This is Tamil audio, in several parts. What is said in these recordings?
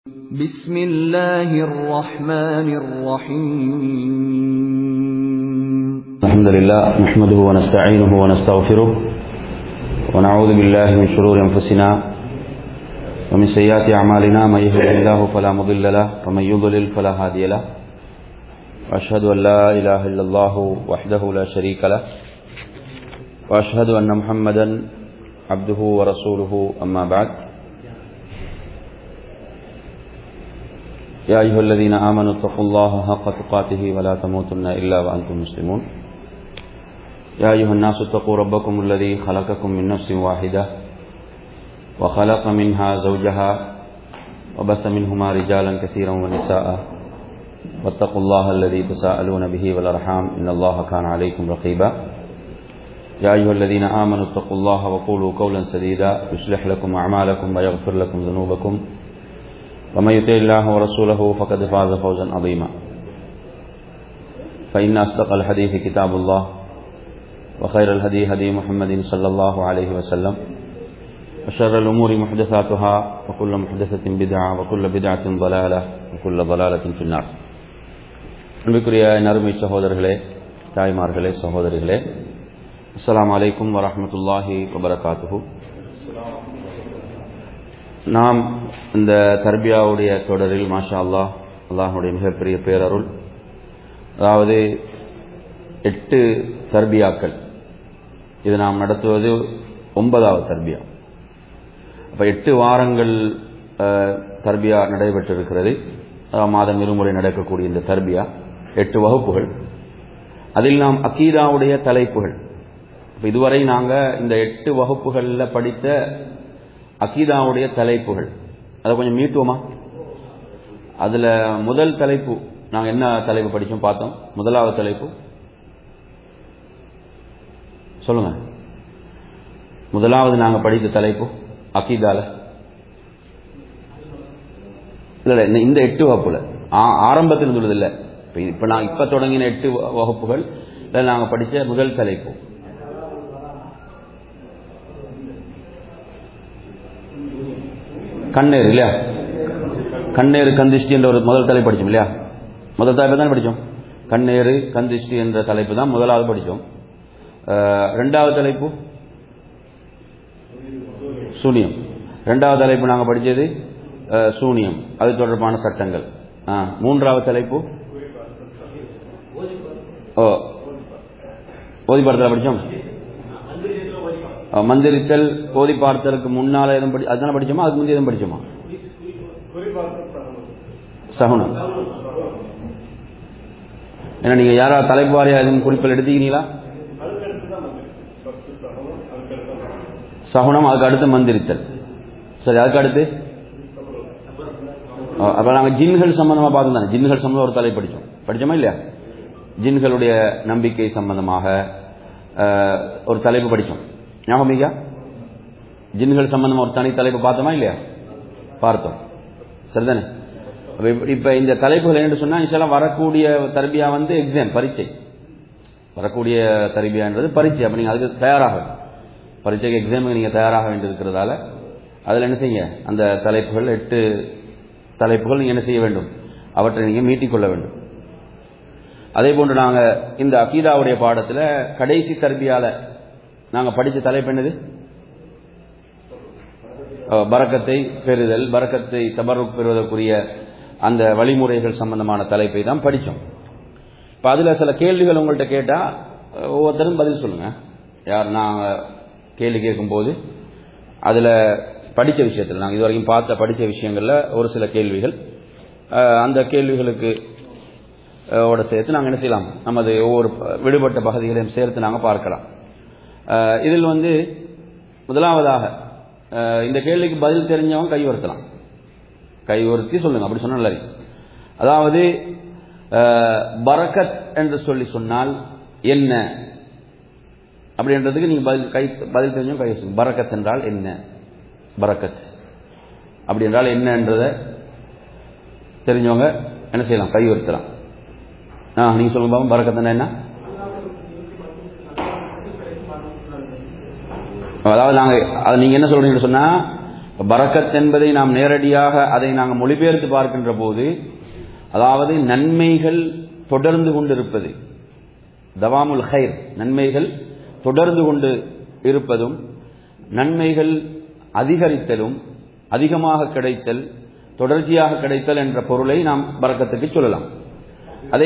بسم الله الرحمن الرحيم الحمد لله نحمده ونستعينه ونستغفره ونعوذ بالله من شرور أنفسنا ومن سيئات أعمالنا من يهده الله فلا مضل له ومن يضلل فلا هادي له وأشهد أن لا إله إلا الله وحده لا شريك له وأشهد أن محمدا عبده ورسوله أما بعد يا أيها الذين آمنوا اتقوا الله حق تقاته ولا تموتن إلا وأنتم مسلمون يا أيها الناس اتقوا ربكم الذي خلقكم من نفس واحدة وخلق منها زوجها وبث منهما رجالا كثيرا ونساء واتقوا الله الذي تساءلون به والأرحام إن الله كان عليكم رقيبا يا أيها الذين آمنوا اتقوا الله وقولوا قولا سديدا يصلح لكم أعمالكم ويغفر لكم ذنوبكم ومن يطع الله ورسوله فقد فاز فوزا عظيما فإن أصدق الحديث كتاب الله وخير الهدي هدي محمد صلى الله عليه وسلم وشر الأمور محدثاتها وكل محدثة بدعة وكل بدعة ضلالة وكل ضلالة في النار அன்புக்குரிய நறுமை சகோதரர்களே தாய்மார்களே சகோதரிகளே அஸ்லாம் வலைக்கும் வரமத்துல்லாஹி வபரகாத்துஹூ நாம் இந்த தர்பியாவுடைய தொடரில் மாஷா அல்லாஹ் அல்லாஹுடைய மிகப்பெரிய பேரருள் அதாவது எட்டு தர்பியாக்கள் இது நாம் நடத்துவது ஒன்பதாவது தர்பியா அப்போ எட்டு வாரங்கள் தர்பியா நடைபெற்றிருக்கிறது மாதம் இருமுறை நடக்கக்கூடிய இந்த தர்பியா எட்டு வகுப்புகள் அதில் நாம் அக்கீதாவுடைய தலைப்புகள் இதுவரை நாங்கள் இந்த எட்டு வகுப்புகளில் படித்த அகீதாவுடைய தலைப்புகள் அதை கொஞ்சம் மீட்டுவோமா அதில் முதல் தலைப்பு நாங்கள் என்ன தலைப்பு படித்தோம் பார்த்தோம் முதலாவது தலைப்பு சொல்லுங்க முதலாவது நாங்கள் படித்த தலைப்பு அகீதால இல்லை இல்லை இந்த எட்டு வகுப்புல ஆரம்பத்தில் இருந்துள்ளது இல்லை இப்போ இப்போ நான் இப்போ தொடங்கின எட்டு வகுப்புகள் இல்லை நாங்கள் படித்த முதல் தலைப்பு கண்ணேர் இல்லையா கண்ணேறு கந்திஷ்டி என்ற ஒரு முதல் தலைப்பு படித்தோம் இல்லையா முதல் தலைப்பு தான் படித்தோம் கண்ணேறு கந்திஷ்டி என்ற தலைப்பு தான் முதலாவது படித்தோம் ரெண்டாவது தலைப்பு சூனியம் ரெண்டாவது தலைப்பு நாங்கள் படித்தது சூனியம் அது தொடர்பான சட்டங்கள் மூன்றாவது தலைப்பு ஓ ஓதி பார்த்தல படித்தோம் மந்திரித்தல் போதி பார்த்தலுக்கு முன்னால எதுவும் படி அதுதானே படிச்சோமா அதுக்கு முந்தைய எதுவும் படிச்சோமா சகுனம் ஏன்னா நீங்க யாரா தலைப்பு வாரியா எதுவும் குறிப்பில் எடுத்துக்கிறீங்களா சகுனம் அதுக்கு அடுத்து மந்திரித்தல் சரி அதுக்கு அடுத்து அப்ப நாங்கள் ஜின்கள் சம்பந்தமா பார்த்தோம் தானே ஜின்கள் சம்பந்தம் ஒரு தலை படித்தோம் படிச்சோமா இல்லையா ஜின்களுடைய நம்பிக்கை சம்பந்தமாக ஒரு தலைப்பு படித்தோம் ஞாபகமிக்கா ஜின்கள் சம்பந்தம் ஒரு தனி தலைப்பு பார்த்தோமா இல்லையா பார்த்தோம் சரிதானே இப்ப இந்த தலைப்புகள் என்று சொன்னா இன்ஷால்லாம் வரக்கூடிய தர்பியா வந்து எக்ஸாம் பரீட்சை வரக்கூடிய தர்பியான்றது பரீட்சை அப்ப நீங்க அதுக்கு தயாராக பரீட்சைக்கு எக்ஸாமுக்கு நீங்க தயாராக வேண்டியிருக்கிறதால அதில் என்ன செய்ய அந்த தலைப்புகள் எட்டு தலைப்புகள் நீங்க என்ன செய்ய வேண்டும் அவற்றை நீங்க மீட்டிக்கொள்ள வேண்டும் அதே போன்று நாங்க இந்த அகீதாவுடைய பாடத்தில் கடைசி தர்பியால நாங்கள் படித்த தலைப்பு என்னது பறக்கத்தை பெறுதல் பறக்கத்தை தபருக் பெறுவதற்குரிய அந்த வழிமுறைகள் சம்பந்தமான தலைப்பை தான் படித்தோம் இப்போ அதில் சில கேள்விகள் உங்கள்கிட்ட கேட்டால் ஒவ்வொருத்தரும் பதில் சொல்லுங்க யார் நாங்கள் கேள்வி கேட்கும்போது அதில் படித்த விஷயத்தில் நாங்கள் இதுவரைக்கும் பார்த்த படித்த விஷயங்களில் ஒரு சில கேள்விகள் அந்த கேள்விகளுக்கு ஓட சேர்த்து நாங்கள் என்ன செய்யலாம் நமது ஒவ்வொரு விடுபட்ட பகுதிகளையும் சேர்த்து நாங்கள் பார்க்கலாம் இதில் வந்து முதலாவதாக இந்த கேள்விக்கு பதில் தெரிஞ்சவங்க கைவர்த்தலாம் கைவர்த்தி சொல்லுங்க அப்படி சொன்ன அதாவது பரக்கத் என்று சொல்லி சொன்னால் என்ன அப்படின்றதுக்கு நீங்க பதில் கை பதில் தெரிஞ்சவங்க கை சொல்லுங்க பரக்கத் என்றால் என்ன பரக்கத் அப்படி என்றால் என்னன்றத தெரிஞ்சவங்க என்ன செய்யலாம் கைவர்த்தலாம் நீங்க சொல்லுங்க பாபா பரக்கத்துனா என்ன அதாவது நாங்கள் அது நீங்கள் என்ன சொல்கிறீங்கன்னு சொன்னால் பரக்கத் என்பதை நாம் நேரடியாக அதை நாங்கள் மொழிபெயர்த்து பார்க்கின்ற போது அதாவது நன்மைகள் தொடர்ந்து கொண்டிருப்பது தவாமுல் ஹைர் நன்மைகள் தொடர்ந்து கொண்டு இருப்பதும் நன்மைகள் அதிகரித்தலும் அதிகமாக கிடைத்தல் தொடர்ச்சியாக கிடைத்தல் என்ற பொருளை நாம் பறக்கத்துக்கு சொல்லலாம் அதே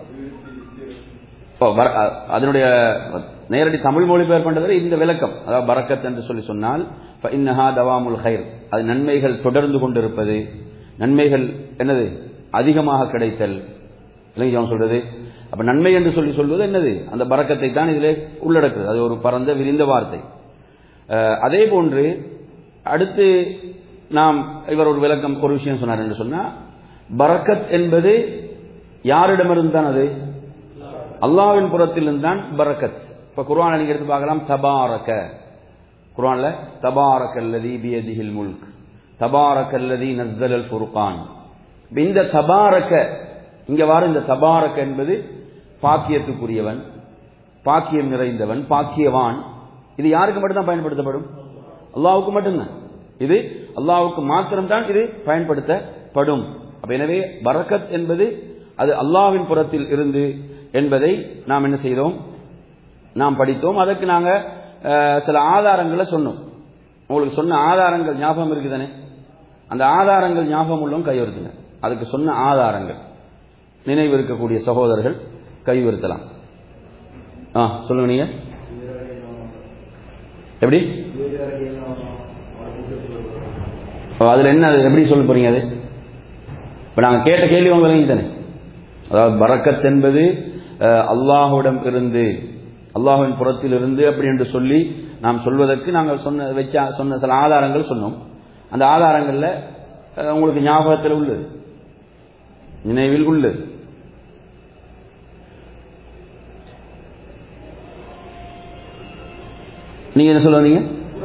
அதனுடைய நேரடி தமிழ் மொழிபெயர் பண்றது இந்த விளக்கம் அதாவது பரக்கத் என்று சொல்லி சொன்னால் இன்னஹா தவாமுல் ஹைர் அது நன்மைகள் தொடர்ந்து கொண்டிருப்பது நன்மைகள் என்னது அதிகமாக கிடைத்தல் இல்லைங்க சொல்றது அப்ப நன்மை என்று சொல்லி சொல்வது என்னது அந்த பறக்கத்தை தான் இதிலே உள்ளடக்குது அது ஒரு பரந்த விரிந்த வார்த்தை அதே போன்று அடுத்து நாம் இவர் ஒரு விளக்கம் ஒரு விஷயம் சொன்னார் என்று சொன்னா பரக்கத் என்பது யாரிடமிருந்து தான் அது அல்லாவின் புறத்திலிருந்து தான் பரக்கத் இப்ப குர்ஆன் நீங்க எடுத்து பார்க்கலாம் தபாரக குர்ஆன்ல தபாரக் அல்லதி பியதிஹில் முல்க் தபாரக் அல்லதி நஸ்ஸல் அல் ஃபுர்கான் இந்த தபாரக இங்க வார இந்த தபாரக் என்பது பாக்கியத்துக்குரியவன் பாக்கியம் நிறைந்தவன் பாக்கியவான் இது யாருக்கு மட்டும்தான் பயன்படுத்தப்படும் அல்லாவுக்கு மட்டும்தான் இது அல்லாவுக்கு மாத்திரம்தான் இது பயன்படுத்தப்படும் அப்ப எனவே பரக்கத் என்பது அது அல்லாவின் புறத்தில் இருந்து என்பதை நாம் என்ன செய்தோம் நாம் படித்தோம் அதற்கு நாங்க சில ஆதாரங்களை சொன்னோம் உங்களுக்கு சொன்ன ஆதாரங்கள் ஞாபகம் இருக்குதானே அந்த ஆதாரங்கள் ஞாபகம் உள்ளவங்க கையுறுத்துங்க அதுக்கு சொன்ன ஆதாரங்கள் நினைவு இருக்கக்கூடிய சகோதரர்கள் கையுறுத்தலாம் ஆ சொல்லுங்க நீங்க எப்படி அதுல என்ன எப்படி சொல்ல போறீங்க அது இப்ப நாங்க கேட்ட கேள்வி உங்க விளங்கி தானே அதாவது பரக்கத் என்பது அல்லாஹுடம் இருந்து அல்லாஹுவின் புறத்தில் இருந்து அப்படி என்று சொல்லி நாம் சொல்வதற்கு நாங்கள் சொன்ன வச்ச சொன்ன சில ஆதாரங்கள் சொன்னோம் அந்த ஆதாரங்கள்ல உங்களுக்கு ஞாபகத்தில் உள்ளது நினைவில் உள்ளது நீங்க என்ன சொல்ல வந்தீங்க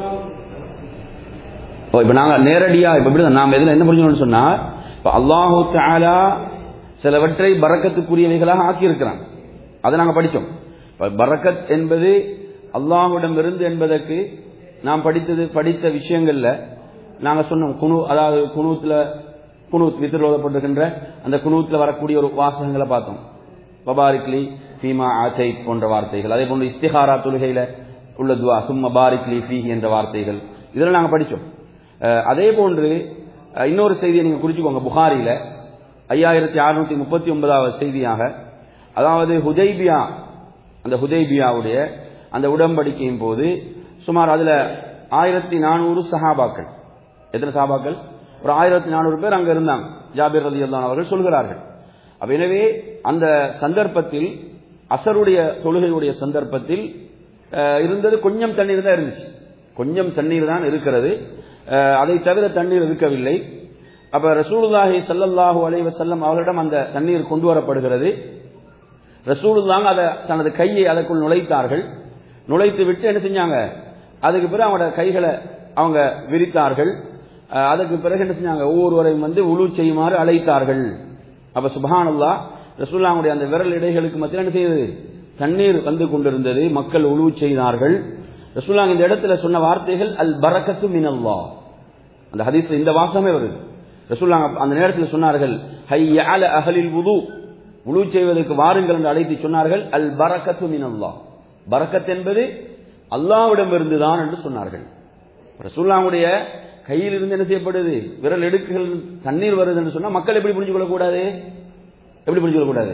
ஓ இப்ப நாங்க நேரடியா இப்ப இப்படி நாம் எதுல என்ன புரிஞ்சோம்னு சொன்னா இப்ப அல்லாஹு தாலா சிலவற்றை பறக்கத்துக்குரியவைகளாக ஆக்கியிருக்கிறான் அதை நாங்க படித்தோம் பரக்கத் என்பது அல்லாஹுடம் இருந்து என்பதற்கு நாம் படித்தது படித்த விஷயங்கள்ல நாங்க சொன்னோம் குனு அதாவது குனூத்துல குனூத் வித்திர ஓதப்பட்டிருக்கின்ற அந்த குனூத்துல வரக்கூடிய ஒரு வாசகங்களை பார்த்தோம் பபாரிக்லி ஃபீமா ஆத்தை போன்ற வார்த்தைகள் அதே போன்று இஸ்திஹாரா தொழுகையில உள்ள துவா சும்மா பாரிக்லி ஃபீ என்ற வார்த்தைகள் இதெல்லாம் நாங்க படிச்சோம் அதே போன்று இன்னொரு செய்தியை நீங்க குறிச்சுக்கோங்க புகாரில ஐயாயிரத்தி அறுநூத்தி முப்பத்தி ஒன்பதாவது செய்தியாக அதாவது ஹுதைபியா அந்த ஹுதைபியாவுடைய அந்த உடன்படிக்கையின் போது சுமார் அதுல ஆயிரத்தி நானூறு சஹாபாக்கள் எத்தனை சஹாபாக்கள் ஒரு ஆயிரத்தி நானூறு பேர் அங்க இருந்தாங்க ஜாபிர் அலி அல்லான் அவர்கள் சொல்கிறார்கள் அப்ப எனவே அந்த சந்தர்ப்பத்தில் அசருடைய தொழுகையுடைய சந்தர்ப்பத்தில் இருந்தது கொஞ்சம் தண்ணீர் தான் இருந்துச்சு கொஞ்சம் தண்ணீர் தான் இருக்கிறது அதை தவிர தண்ணீர் இருக்கவில்லை அப்ப ரசூலுல்லாஹி சல்லல்லாஹு அலைவ செல்லம் அவர்களிடம் அந்த தண்ணீர் கொண்டு வரப்படுகிறது ரசூலுல்லாங்க அதை தனது கையை அதற்குள் நுழைத்தார்கள் நுழைத்து விட்டு என்ன செஞ்சாங்க அதுக்கு பிறகு அவங்களோட கைகளை அவங்க விரித்தார்கள் அதுக்கு பிறகு என்ன செஞ்சாங்க ஒவ்வொருவரையும் வந்து உழு செய்யுமாறு அழைத்தார்கள் அப்ப சுபஹானுல்லா ரசூல்லாவுடைய அந்த விரல் இடைகளுக்கு மத்தியில் என்ன செய்தது தண்ணீர் வந்து கொண்டிருந்தது மக்கள் உழு செய்தார்கள் ரசூல்லாங்க இந்த இடத்துல சொன்ன வார்த்தைகள் அல் பரக்கத்து மினல்லா அந்த ஹதீஸ்ல இந்த வாசமே வருது ரசூல்லாங்க அந்த நேரத்தில் சொன்னார்கள் ஹையால அகலில் உது உழு செய்வதற்கு வாருங்கள் என்று அழைத்து சொன்னார்கள் அல் பரக்கத்து மினல்லா பரக்கத் என்பது அல்லாவிடம் இருந்துதான் என்று சொன்னார்கள் ரசூல்லாவுடைய கையில் இருந்து என்ன செய்யப்படுது விரல் எடுக்குகள் தண்ணீர் வருது என்று சொன்னா மக்கள் எப்படி புரிஞ்சு கொள்ளக்கூடாது எப்படி புரிஞ்சு கொள்ளக்கூடாது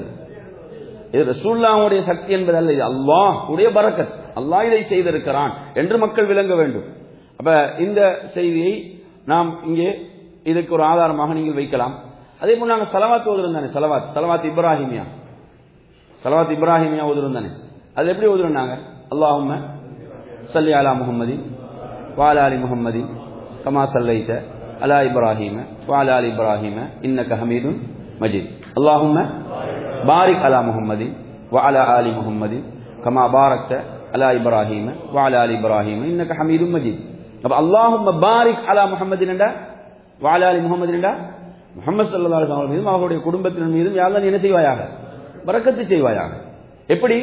இது ரசூல்லாவுடைய சக்தி என்பது அல்ல இது அல்லாஹ் உடைய பரக்கத் அல்லாஹ் இதை செய்திருக்கிறான் என்று மக்கள் விளங்க வேண்டும் அப்ப இந்த செய்தியை நாம் இங்கே இதுக்கு ஒரு ஆதாரமாக நீங்கள் வைக்கலாம் அதே போல் நாங்கள் சலவாத் ஓதுறோம் தானே சலவாத் சலவாத் இப்ராஹிமியா சலவாத் இப்ராஹிமியா ஓதுறோம் தானே அது எப்படி ஓதுறோம் நாங்க அல்லாஹும்ம சல்லி அலா முஹம்மதி வாலா அலி முஹம்மதி கமா சல்லைத்த அலா இப்ராஹிம வாலா அலி இப்ராஹிம இன்னக ஹமீதுன் மஜீத் அல்லாஹும்ம பாரிக் அலா முஹம்மதி وعلى آل محمد كما باركت على إبراهيم وعلى آل إبراهيم إنك حميد مجيد அப்ப اللهم بارك على محمد என்றா وعلى آل محمد என்றா முகமது சல்லா அலுவலம் மீதும் அவர்களுடைய குடும்பத்தினர் மீதும் யாரெல்லாம் என்ன செய்வாயாக பறக்கத்து செய்வாயாக எப்படி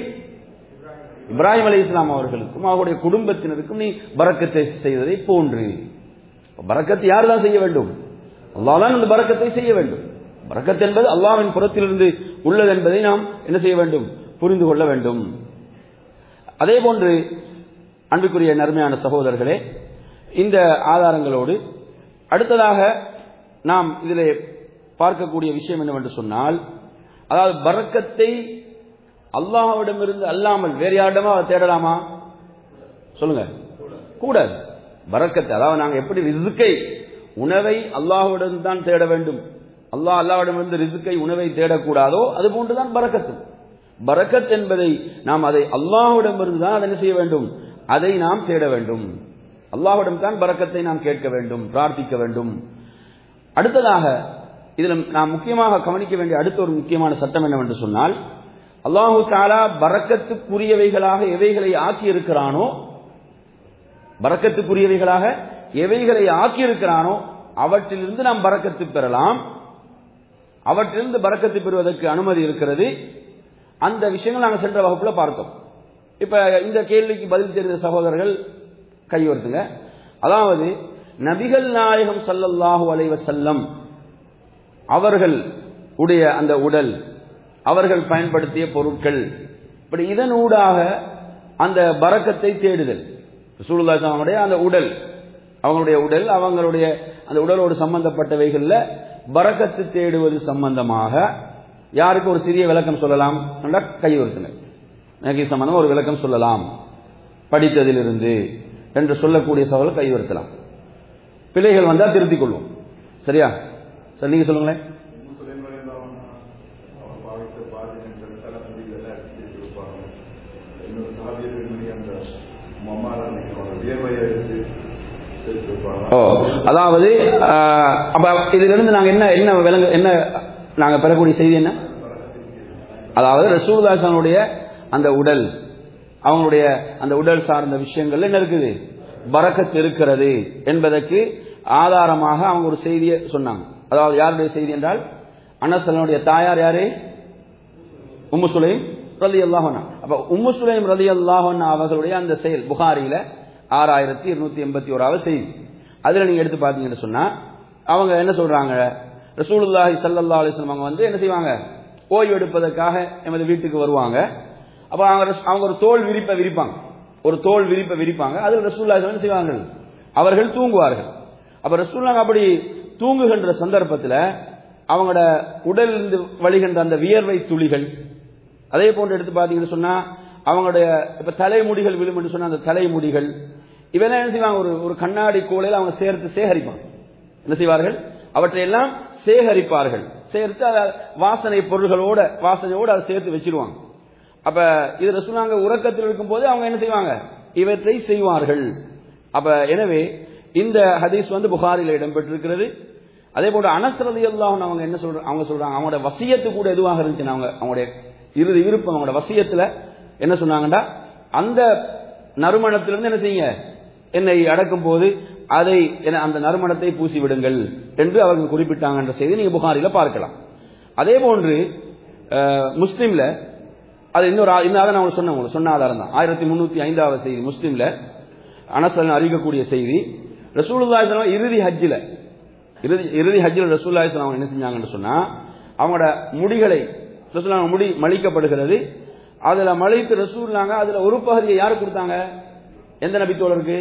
இப்ராஹிம் அலி இஸ்லாம் அவர்களுக்கும் அவருடைய குடும்பத்தினருக்கும் நீ பறக்கத்தை செய்ததை போன்று பரக்கத்து யார் தான் செய்ய வேண்டும் அல்லாஹ் தான் அந்த பரக்கத்தை செய்ய வேண்டும் பரக்கத் என்பது அல்லாஹ்வின் புறத்திலிருந்து உள்ளது என்பதை நாம் என்ன செய்ய வேண்டும் புரிந்து கொள்ள வேண்டும் அதே போன்று அன்புக்குரிய நன்மையான சகோதரர்களே இந்த ஆதாரங்களோடு அடுத்ததாக நாம் இதிலே பார்க்கக்கூடிய விஷயம் என்னவென்று சொன்னால் அதாவது பரக்கத்தை அல்லாஹ்விடமிருந்து அல்லாமல் வேறு யாரிடமா தேடலாமா சொல்லுங்க கூடாது பரக்கத்தை அதாவது நாங்கள் எப்படி ரிசுக்கை உணவை அல்லாஹ்விடம் தான் தேட வேண்டும் அல்லாஹ் அல்லாஹ்விடமிருந்து ரிசுக்கை உணவை தேடக்கூடாதோ அது போன்றுதான் பரக்கத்து பரக்கத் என்பதை நாம் அதை அல்லாஹ்விடமிருந்து தான் அதை என்ன செய்ய வேண்டும் அதை நாம் தேட வேண்டும் அல்லாஹ்விடம் தான் பரக்கத்தை நாம் கேட்க வேண்டும் பிரார்த்திக்க வேண்டும் அடுத்ததாக இதில் நாம் முக்கியமாக கவனிக்க வேண்டிய அடுத்த ஒரு முக்கியமான சட்டம் என்னவென்று சொன்னால் அல்லாஹு தாலா பரக்கத்துக்குரியவைகளாக எவைகளை ஆக்கி இருக்கிறானோ பரக்கத்துக்குரியவைகளாக எவைகளை ஆக்கி இருக்கிறானோ அவற்றிலிருந்து நாம் பரக்கத்து பெறலாம் அவற்றிலிருந்து பரக்கத்து பெறுவதற்கு அனுமதி இருக்கிறது அந்த விஷயங்கள் நாங்கள் சென்ற வகுப்புல பார்த்தோம் இப்ப இந்த கேள்விக்கு பதில் தெரிந்த சகோதரர்கள் கையோர்த்துங்க அதாவது நபிகள் நாயகம் சல்லல்லாஹு அலைவ செல்லம் அவர்கள் உடைய அந்த உடல் அவர்கள் பயன்படுத்திய பொருட்கள் இப்படி இதனூடாக அந்த பறக்கத்தை தேடுதல் சூழ்நிலை அந்த உடல் அவங்களுடைய உடல் அவங்களுடைய அந்த உடலோடு சம்பந்தப்பட்டவைகள்ல பறக்கத்து தேடுவது சம்பந்தமாக யாருக்கு ஒரு சிறிய விளக்கம் சொல்லலாம் கை வருத்துங்க எனக்கு சம்பந்தம் ஒரு விளக்கம் சொல்லலாம் படித்ததிலிருந்து என்று சொல்லக்கூடிய சவால் கைவர்த்தலாம் பிள்ளைகள் வந்தால் திருத்திக் கொள்வோம் சரியா சரி நீங்க சொல்லுங்களேன் ஓ அதாவது அப்ப இதுல இருந்து நாங்க என்ன என்ன விலங்கு என்ன நாங்க பெறக்கூடிய செய்தி என்ன அதாவது ரசூல்லாசனுடைய அந்த உடல் அவங்களுடைய அந்த உடல் சார்ந்த விஷயங்கள்ல என்ன இருக்குது பறக்கத்து இருக்கிறது என்பதற்கு ஆதாரமாக அவங்க ஒரு செய்தியை சொன்னாங்க அதாவது யாருடைய செய்தி என்றால் அனசலனுடைய தாயார் யாரு உம்மு சுலைம் ரலி அல்லாஹனா அப்ப உம்மு சுலைம் ரலி அல்லாஹனா அவர்களுடைய அந்த செயல் புகாரியில ஆறாயிரத்தி இருநூத்தி எண்பத்தி ஓராவது செய்தி அதுல நீங்க எடுத்து பாத்தீங்கன்னு சொன்னா அவங்க என்ன சொல்றாங்க ரசூலுல்லாஹி சல்லா அலிஸ்லாம் அவங்க வந்து என்ன செய்வாங்க ஓய்வு எடுப்பதற்காக எமது வீட்டுக்கு வருவாங்க அப்ப அவங்க அவங்க ஒரு தோல் விரிப்பை விரிப்பாங்க ஒரு தோல் விரிப்பை விரிப்பாங்க அதில் ரசூல்லா என்ன செய்வாங்க அவர்கள் தூங்குவார்கள் அப்ப ரசூல்லா அப்படி தூங்குகின்ற சந்தர்ப்பத்தில் அவங்களோட உடல் இருந்து வழிகின்ற அந்த வியர்வை துளிகள் அதே போன்று எடுத்து பார்த்தீங்கன்னு சொன்னா அவங்களுடைய இப்ப தலைமுடிகள் விழும் என்று சொன்னா அந்த தலைமுடிகள் இவெல்லாம் என்ன செய்வாங்க ஒரு ஒரு கண்ணாடி கூலையில் அவங்க சேர்த்து சேகரிப்பாங்க என்ன செய்வார்கள் அவற்றையெல்லாம் சேகரிப்பார்கள் சேர்த்து அதை வாசனை பொருள்களோட வாசனையோடு அதை சேர்த்து வச்சிருவாங்க அப்ப இது ரசூலாங்க உறக்கத்தில் இருக்கும் போது அவங்க என்ன செய்வாங்க இவற்றை செய்வார்கள் அப்ப எனவே இந்த ஹதீஸ் வந்து புகாரில இடம்பெற்றிருக்கிறது அதே போல அனசரதி எல்லாம் அவங்க என்ன சொல்றாங்க அவங்க சொல்றாங்க அவங்களோட வசியத்து கூட எதுவாக இருந்துச்சு அவங்க அவங்களுடைய இறுதி விருப்பம் அவங்களோட வசியத்துல என்ன சொன்னாங்கடா அந்த நறுமணத்திலிருந்து என்ன செய்யுங்க என்னை அடக்கும் போது அதை அந்த நறுமணத்தை பூசி விடுங்கள் என்று அவர்கள் குறிப்பிட்டாங்க என்ற செய்தி நீங்க புகாரில பார்க்கலாம் அதே போன்று முஸ்லீம்ல அது இன்னொரு இன்னும் நான் சொன்னேன் உங்களுக்கு சொன்ன ஆதாரம் தான் ஆயிரத்தி முன்னூத்தி ஐந்தாவது செய்தி முஸ்லீம்ல அனசலன் அறிவிக்கக்கூடிய செய்தி ரசூலுல்லா இறுதி ஹஜ்ஜில் இறுதி இறுதி ஹஜ்ஜில் ரசூல்லா அவங்க என்ன செஞ்சாங்கன்னு சொன்னா அவங்களோட முடிகளை ரசூல்லா முடி மலிக்கப்படுகிறது அதுல மலித்து ரசூல்லாங்க அதுல ஒரு பகுதியை யாரு கொடுத்தாங்க எந்த நபித்தோழருக்கு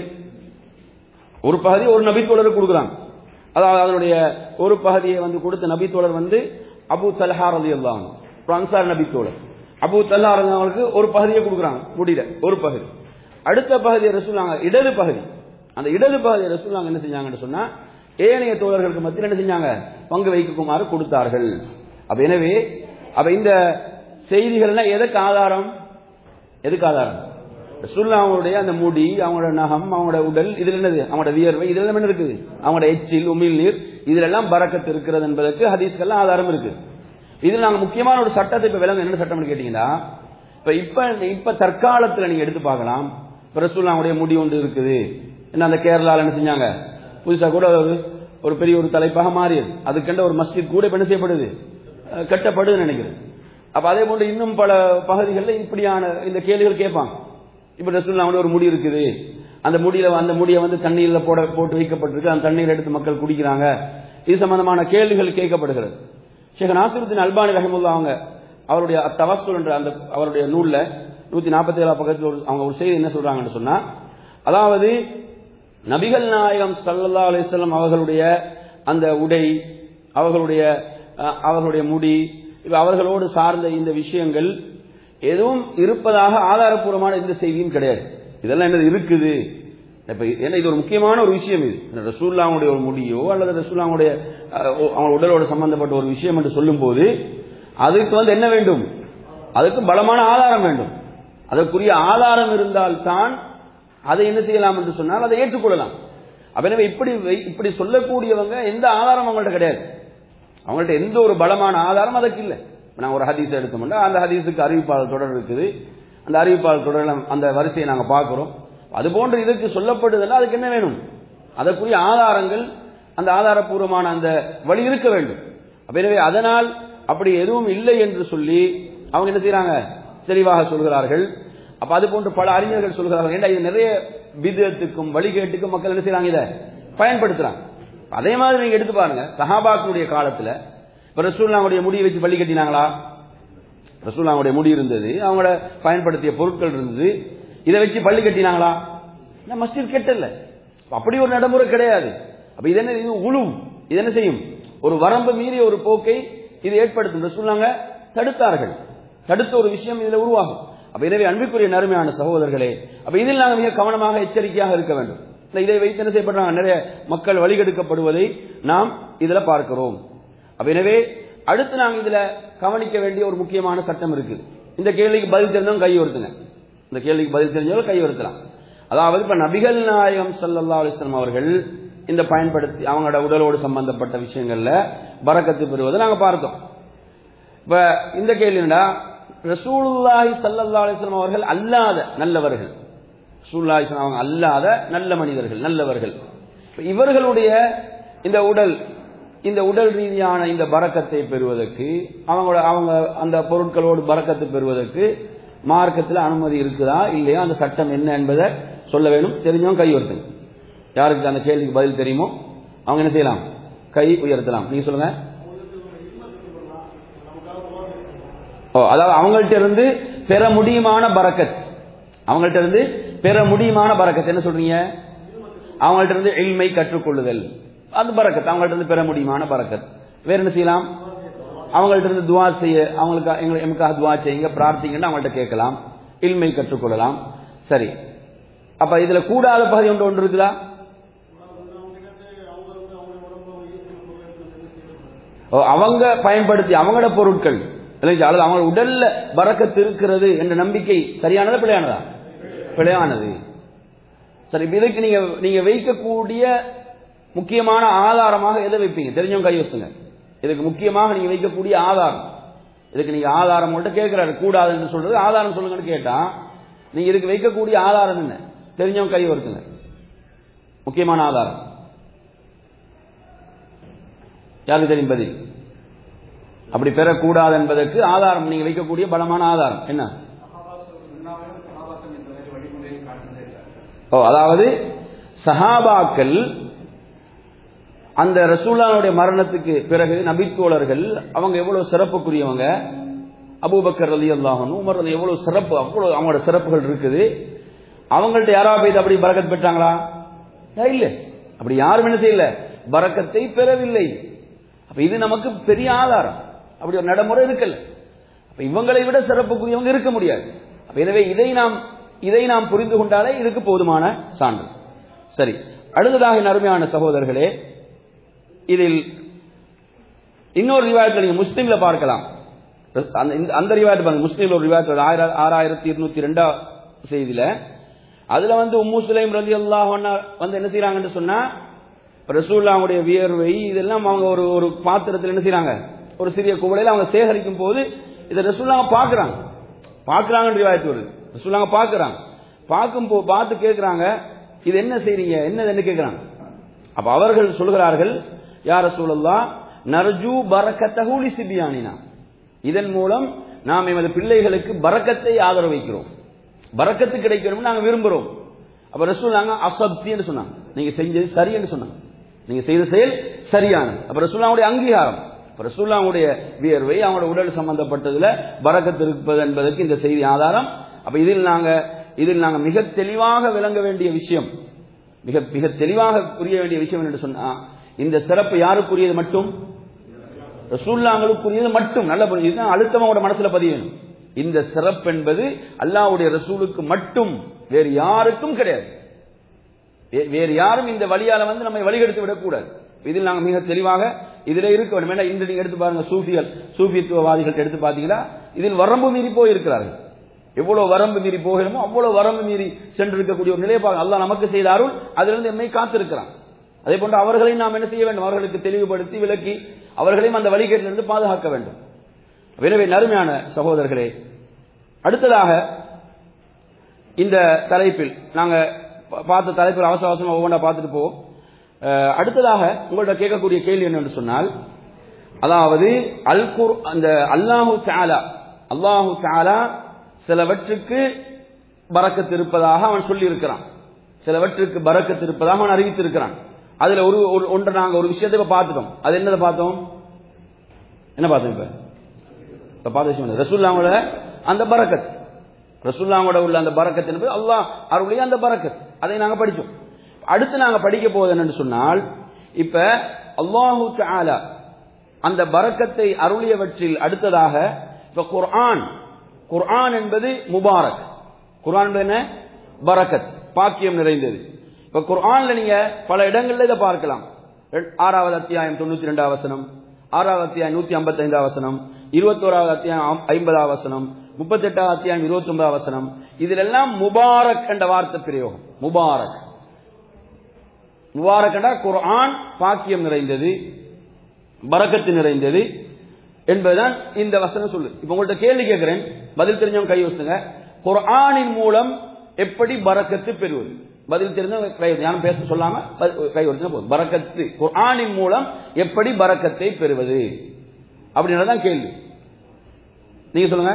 ஒரு பகுதி ஒரு நபித்தோழருக்கு கொடுக்குறாங்க அதாவது அதனுடைய ஒரு பகுதியை வந்து கொடுத்த நபித்தோழர் வந்து அபு தல்ஹார் அலி அல்லாம் அன்சார் நபித்தோழர் அபு தல்லார் அவங்களுக்கு ஒரு பகுதியை கொடுக்குறாங்க முடியல ஒரு பகுதி அடுத்த பகுதியை ரசூலாங்க இடது பகுதி அந்த இடது பகுதியை ரசூலாங்க என்ன செஞ்சாங்கன்னு சொன்னா ஏனைய தோழர்களுக்கு மத்தியில் என்ன செஞ்சாங்க பங்கு வைக்குமாறு கொடுத்தார்கள் அப்ப எனவே அப்ப இந்த செய்திகள்லாம் எதுக்கு ஆதாரம் எதுக்கு ஆதாரம் ரசூல்லா அவங்களுடைய அந்த முடி அவங்களோட நகம் அவங்களோட உடல் இதுல என்னது அவங்களோட வியர்வை இதுல என்ன இருக்குது அவங்களோட எச்சில் உமிழ் நீர் இதுல எல்லாம் பறக்கத்து இருக்கிறது என்பதற்கு ஹதீஸ்கள்லாம் ஆதாரம் இருக்கு இதுல நாங்க முக்கியமான ஒரு சட்டத்தை இப்ப விளங்க என்ன சட்டம் கேட்டீங்கன்னா இப்ப இப்ப இப்ப தற்காலத்துல நீங்க எடுத்து பார்க்கலாம் இப்ப ரசூல்லாவுடைய முடி ஒன்று இருக்குது என்ன அந்த கேரளால என்ன செஞ்சாங்க புதுசா கூட ஒரு ஒரு பெரிய ஒரு தலைப்பாக மாறியது அதுக்கெண்ட ஒரு மஸ்ஜித் கூட இப்ப என்ன செய்யப்படுது கட்டப்படுது நினைக்கிறேன் அப்ப அதே போன்று இன்னும் பல பகுதிகளில் இப்படியான இந்த கேள்விகள் கேட்பாங்க இப்ப ரசூல்லாவுடைய ஒரு முடி இருக்குது அந்த முடியில அந்த முடியை வந்து தண்ணீர்ல போட போட்டு வைக்கப்பட்டிருக்கு அந்த தண்ணீர் எடுத்து மக்கள் குடிக்கிறாங்க இது சம்பந்தமான கேள்விகள் கேட்கப்படுகிறது ஷேக் நாசிருத்தின் அல்பானி ரஹமுல்லா அவங்க அவருடைய தவஸ்துல் என்ற அந்த அவருடைய நூல்ல நூத்தி நாற்பத்தி ஏழாம் பக்கத்தில் ஒரு- அவங்க ஒரு செய்தி என்ன சொல்றாங்கன்னு சொன்னா அதாவது நபிகள் நாயகம் சல்லல்லா அலிஸ்லாம் அவர்களுடைய அந்த உடை அவர்களுடைய அஹ், அவர்களுடைய முடி இப்ப அவர்களோடு சார்ந்த இந்த விஷயங்கள் எதுவும் இருப்பதாக ஆதாரப்பூர்வமான எந்த செய்தியும் கிடையாது இதெல்லாம் என்னது இருக்குது இப்ப ஏன்னா இது ஒரு முக்கியமான ஒரு விஷயம் இது இந்த ரசூல்லாவுடைய ஒரு முடியோ அல்லது ரசூல்லாவுடைய அஹ், ஓ- அவங்க உடலோடு சம்பந்தப்பட்ட ஒரு விஷயம் என்று சொல்லும்போது அதுக்கு வந்து என்ன வேண்டும் அதுக்கு பலமான ஆதாரம் வேண்டும் அதற்குரிய ஆதாரம் இருந்தால்தான் அதை என்ன செய்யலாம் என்று சொன்னால் அதை ஏற்றுக்கொள்ளலாம் அப்ப எனவே இப்படி வை- இப்படி சொல்லக்கூடியவங்க எந்த ஆதாரம் அவங்கள்ட்ட கிடையாது அவங்கள்ட்ட எந்த ஒரு பலமான ஆதாரம் அதற்கு இல்லை இப்ப நான் ஒரு ஹதீஸ் எடுத்தோம்னா அந்த ஹதீஸுக்கு அறிவிப்பாளர் தொடர் இருக்குது அந்த அறிவிப்பாளர் தொடர் அந்த வரிசையை நாங்க பார்க்கிறோம் அது போன்று இதற்கு சொல்லப்படுதுன்னா அதுக்கு என்ன வேணும் அதற்குரிய ஆதாரங்கள் அந்த ஆதாரப்பூர்வமான அந்த வழி இருக்க வேண்டும் அப்ப எனவே அதனால் அப்படி எதுவும் இல்லை என்று சொல்லி அவங்க என்ன செய்றாங்க தெளிவாக சொல்கிறார்கள் அப்ப அது போன்று பல அறிஞர்கள் சொல்கிறார்கள் ஏண்டா இது நிறைய விதத்துக்கும் வழிகேட்டுக்கும் மக்கள் என்ன செய்றாங்க இதை பயன்படுத்துறாங்க அதே மாதிரி நீங்க எடுத்து பாருங்க சஹாபாக்களுடைய காலத்துல இப்ப ரசூல்லாவுடைய முடியை வச்சு பள்ளி கட்டினாங்களா ரசூல்லாவுடைய முடி இருந்தது அவங்களோட பயன்படுத்திய பொருட்கள் இருந்தது இதை வச்சு பள்ளி கட்டினாங்களா நான் மஸ்ஜித் கெட்டல அப்படி ஒரு நடைமுறை கிடையாது அப்ப இது என்ன இது உழு இது என்ன செய்யும் ஒரு வரம்பு மீறிய ஒரு போக்கை இது ஏற்படுத்தும் ரசூல்லாங்க தடுத்தார்கள் தடுத்த ஒரு விஷயம் இதுல உருவாகும் அப்ப எனவே அன்பிற்குரிய நறுமையான சகோதரர்களே அப்ப இதில் நாங்கள் மிக கவனமாக எச்சரிக்கையாக இருக்க வேண்டும் இல்ல இதை வைத்து என்ன செய்யப்படுறாங்க நிறைய மக்கள் வழிகெடுக்கப்படுவதை நாம் இதுல பார்க்கிறோம் அப்ப எனவே அடுத்து நாங்கள் இதுல கவனிக்க வேண்டிய ஒரு முக்கியமான சட்டம் இருக்கு இந்த கேள்விக்கு பதில் தெரிஞ்சவங்க கை உயர்த்துங்க இந்த கேள்விக்கு பதில் தெரிஞ்சவங்க கை உயர்த்தலாம் அதாவது இப்ப நபிகள் நாயகம் ஸல்லல்லாஹு அலைஹி வஸல்லம் அவர்கள் இந்த பயன்படுத்தி அவங்களோட உடலோடு சம்பந்தப்பட்ட விஷயங்கள்ல பரக்கத்து பெறுவதை நாங்க பார்த்தோம் இப்ப இந்த கேள்வி என்னடா ரசூலுல்லாஹி ஸல்லல்லாஹு அலைஹி வஸல்லம் அவர்கள் அல்லாத நல்லவர்கள் ரசூலுல்லாஹி ஸல்லல்லாஹு அவங்க அல்லாத நல்ல மனிதர்கள் நல்லவர்கள் இப்ப இவர்களுடைய இந்த உடல் இந்த உடல் ரீதியான இந்த பரக்கத்தை பெறுவதற்கு அவங்களோட அவங்க அந்த பொருட்களோடு பரக்கத்து பெறுவதற்கு மார்க்கத்தில் அனுமதி இருக்குதா இல்லையா அந்த சட்டம் என்ன என்பதை சொல்ல வேணும் தெரிஞ்சவங்க கை உயர்த்துங்க யாருக்கு அந்த கேள்விக்கு பதில் தெரியுமோ அவங்க என்ன செய்யலாம் கை உயர்த்தலாம் நீங்க சொல்லுங்க ஓ அதாவது அவங்கள்ட்ட இருந்து பெற முடியுமான பரக்கத் அவங்கள்ட்ட இருந்து பெற முடியுமான பரக்கத் என்ன சொல்றீங்க அவங்கள்ட்ட இருந்து இல்மை கற்றுக்கொள்ளுதல் அது பரக்கத் அவங்கள்ட்ட இருந்து பெற முடியுமான பரக்கத் வேற என்ன செய்யலாம் அவங்கள்ட்ட இருந்து துவா செய்ய அவங்களுக்கு எங்களை எமக்காக துவா செய்யுங்க பிரார்த்திங்கன்னு அவங்கள்ட்ட கேட்கலாம் இல்மை கற்றுக்கொள்ளலாம் சரி அப்ப இதுல கூடாத பகுதி ஒன்று ஒன்று இருக்குதா ஓ, அவங்க பயன்படுத்தி அவங்களோட பொருட்கள் இல்லைங்களா? அல்லது அவங்க உடல்ல பறக்கத்து இருக்கிறது என்ற நம்பிக்கை சரியானதா பிழையானதா பிழையானது சரி இப்ப இதுக்கு நீங்க நீங்க வைக்கக்கூடிய முக்கியமான ஆதாரமாக எதை வைப்பீங்க தெரிஞ்சவங்க கை வச்சுங்க இதுக்கு முக்கியமாக நீங்க வைக்கக்கூடிய ஆதாரம் இதுக்கு நீங்க ஆதாரம் மட்டும் கேட்கிறாரு கூடாதுன்னு சொல்றது ஆதாரம் சொல்லுங்கன்னு கேட்டா நீங்க இதுக்கு வைக்கக்கூடிய ஆதாரம் என்ன தெரிஞ்சவங்க கை வருத்துங்க முக்கியமான ஆதாரம் யாருக்கு தெரியும் பதில் அப்படி பெறக்கூடாது என்பதற்கு ஆதாரம் நீங்க வைக்கக்கூடிய பலமான ஆதாரம் என்ன ஓ அதாவது சஹாபாக்கள் அந்த ரசூல்லாவுடைய மரணத்துக்கு பிறகு நபித்தோழர்கள் அவங்க எவ்வளவு சிறப்புக்குரியவங்க அபூபக்கர் ரலி அல்லாஹன் உமர் ரலி எவ்வளவு சிறப்பு அவ்வளவு அவங்களோட சிறப்புகள் இருக்குது அவங்கள்ட்ட யாராவது போய் அப்படி பரக்கத் பெற்றாங்களா ஏன் இல்ல அப்படி யாரும் என்ன செய்யல பரக்கத்தை பெறவில்லை அப்ப இது நமக்கு பெரிய ஆதாரம் அப்படி ஒரு நடைமுறை இருக்கல அப்ப இவங்களை விட சிறப்புக்குரியவங்க இருக்க முடியாது அப்ப எனவே இதை நாம் இதை நாம் புரிந்து கொண்டாலே இதுக்கு போதுமான சான்று சரி அடுத்ததாக என் அருமையான சகோதரர்களே இதில் இன்னொரு ரிவாயத்தில் நீங்க முஸ்லீம்ல பார்க்கலாம் அந்த இந்த- அந்த ரிவாயத்து பாருங்க முஸ்லீம்ல ஒரு ரிவாயத்து ஆயிரம் ஆறாயிரத்தி இருநூத்தி ரெண்டாம் செய்தியில அதுல வந்து உம்மு சுலைம் ரலி அல்லாஹ் வந்து என்ன செய்யறாங்கன்னு சொன்னா ரசூல்லாவுடைய வியர்வை இதெல்லாம் அவங்க ஒரு ஒரு பாத்திரத்தில் என்ன செய்யறாங்க ஒரு சிறிய குவளையில அவங்க சேகரிக்கும் போது இதை ரசூல்லாங்க பாக்குறாங்க பாக்குறாங்கன்ற ரிவாயத்து வருது ரசூல்லாங்க பாக்குறாங்க பார்க்கும் போ பார்த்து கேட்கிறாங்க இது என்ன செய்றீங்க என்ன என்ன கேட்கிறாங்க அப்ப அவர்கள் சொல்கிறார்கள் யார் ரசூலுல்லா நர்ஜு பரக்கத்தகூலி சிபியானினா இதன் மூலம் நாம் எமது பிள்ளைகளுக்கு பரக்கத்தை ஆதரவு வைக்கிறோம் பரக்கத்து கிடைக்கணும்னு நாங்க விரும்புறோம் அப்ப ரசூலாங்க அசப்தின்னு சொன்னாங்க நீங்க செஞ்சது சரியன்னு சொன்னாங்க நீங்க செய்த செயல் சரியானது அப்ப ரசூல்லாவுடைய அங்கீகாரம் அப்ப ரசூல்லாவுடைய வியர்வை அவங்களோட உடல் சம்பந்தப்பட்டதுல பறக்கத்து இருப்பது என்பதற்கு இந்த செய்தி ஆதாரம் அப்ப இதில் நாங்க இதில் நாங்க மிக தெளிவாக விளங்க வேண்டிய விஷயம் மிக மிக தெளிவாக புரிய வேண்டிய விஷயம் என்று சொன்னா இந்த சிறப்பு யாருக்குரியது மட்டும் ரசூல்லாங்களுக்குரியது மட்டும் நல்ல புரிஞ்சு இதுதான் அழுத்தமாவோட மனசுல பதியணும் இந்த சிறப்பு என்பது அல்லாஹ்வுடைய ரசூலுக்கு மட்டும் வேறு யாருக்கும் கிடையாது வே- வேறு யாரும் இந்த வழியால வந்து நம்மை வழிகெடுத்து விடக்கூடாது இதில் நாங்கள் மிக தெளிவாக இதில் இருக்க வேண்டும் ஏன்னா இன்று நீங்க எடுத்து பாருங்க சூஃபிகள் சூஃபித்துவவாதிகள் எடுத்து பார்த்தீங்கன்னா இதில் வரம்பு மீறி போயிருக்கிறார்கள் எவ்வளவு வரம்பு மீறி போகிறோமோ அவ்வளவு வரம்பு மீறி சென்றிருக்கக்கூடிய ஒரு நிலையை பார்க்க அல்லாஹ் நமக்கு செய்த அருள் அதிலிருந்து எம்மை காத்திருக்கிறான் அதே போன்று அவர்களையும் நாம் என்ன செய்ய வேண்டும் அவர்களுக்கு தெளிவுபடுத்தி விளக்கி அவர்களையும் அந்த வழிகேட்டிலிருந்து பாதுகாக்க வேண்டும் எனவே நறுமையான சகோதரர்களே அடுத்ததாக இந்த தலைப்பில் நாங்க பா- பார்த்த தலைப்பில் அவசர அவசரமா ஒவ்வொன்றா பார்த்துட்டு போவோம் அஹ், அடுத்ததாக உங்கள்ட்ட கேட்கக்கூடிய கேள்வி என்னன்னு சொன்னால் அதாவது அல் குர் அந்த அல்லாஹு தாலா அல்லாஹு தாலா சிலவற்றுக்கு பறக்கத்து இருப்பதாக அவன் சொல்லி இருக்கிறான் சிலவற்றுக்கு பறக்கத்து இருப்பதாக அவன் அறிவித்திருக்கிறான் அதுல ஒரு ஒரு- ஒன்றை நாங்க ஒரு விஷயத்தை இப்ப பார்த்துட்டோம் அது என்னதை பார்த்தோம் என்ன பார்த்தோம் இப்ப இப்ப பார்த்த விஷயம் என்ன? ரசூல்லாவோட அந்த பரக்கத் ரசூல்லாவோட உள்ள அந்த பரக்கத் என்பது அல்லாஹ் அருளிய அந்த பரக்கத் அதை நாங்க படிச்சோம் அடுத்து நாங்க படிக்க போவது என்னன்னு சொன்னால் இப்ப அல்லாஹு தஆலா அந்த பரக்கத்தை அருளியவற்றில் அடுத்ததாக இப்ப குர்ஆன் குர்ஆன் என்பது முபாரக் குர்ஆன் என்பது என்ன பரக்கத் பாக்கியம் நிறைந்தது இப்ப குர்ஆன்ல நீங்க பல இடங்கள்ல இதை பார்க்கலாம் ரெ- ஆறாவது அத்தியாயம் தொண்ணூத்தி ரெண்டாவது வசனம் ஆறாவது அத்தியாயம் நூத்தி ஐம்பத்தி ஐந்தாவது வசனம் இருபத்தோராவது அத்தியாயம் ஐம்பதாவது வசனம் முப்பத்தெட்டாவது அத்தியாயம் இருபத்தி ஒன்பதாவது வசனம் இதுல எல்லாம் முபாரக் என்ற வார்த்தை பிரயோகம் முபாரக் முபாரக் என்றா குர்ஆன் பாக்கியம் நிறைந்தது பரக்கத்து நிறைந்தது என்பதுதான் இந்த வசனம் சொல்லு இப்ப உங்கள்ட்ட கேள்வி கேட்கிறேன் பதில் தெரிஞ்சவங்க கை வச்சுங்க குர்ஆனின் மூலம் எப்படி பரக்கத்து பெறுவது பதில் தெரிஞ்சவங்க கை வைங்க. யாரும் பேச சொல்லாம ப- கை வச்சுனா போதும் பரக்கத்து குர்ஆனின் மூலம் எப்படி பரக்கத்தை பெறுவது அப்படின்றதான் கேள்வி நீங்க சொல்லுங்க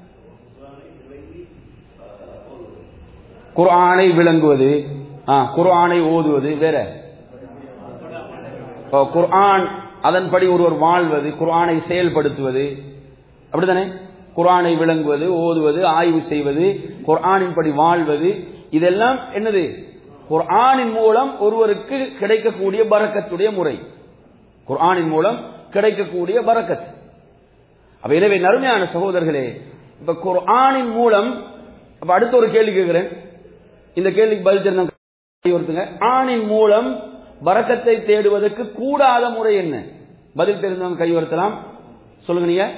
குர்ஆனை விளங்குவது ஆ, குர்ஆனை ஓதுவது வேற இப்போ குர்ஆன் அதன்படி ஒருவர் வாழ்வது குர்ஆனை செயல்படுத்துவது அப்படிதானே குர்ஆனை விளங்குவது ஓதுவது ஆய்வு செய்வது குர்ஆனின்படி வாழ்வது இதெல்லாம் என்னது குர்ஆனின் மூலம் ஒருவருக்கு கிடைக்கக்கூடிய பரக்கத்துடைய முறை குர்ஆனின் மூலம் கிடைக்கக்கூடிய பரக்கத் அப்ப எனவே நறுமையான சகோதரர்களே இப்ப குர்ஆனின் மூலம் அப்ப அடுத்த ஒரு கேள்வி கேட்கிறேன் இந்த கேள்விக்கு பதில் தெரிஞ்ச கை ஒருத்துங்க ஆணின் மூலம் பரக்கத்தை தேடுவதற்கு கூடாத முறை என்ன பதில் தெரிந்தவங்க கை உயர்த்தலாம் சொல்லுங்க நீங்க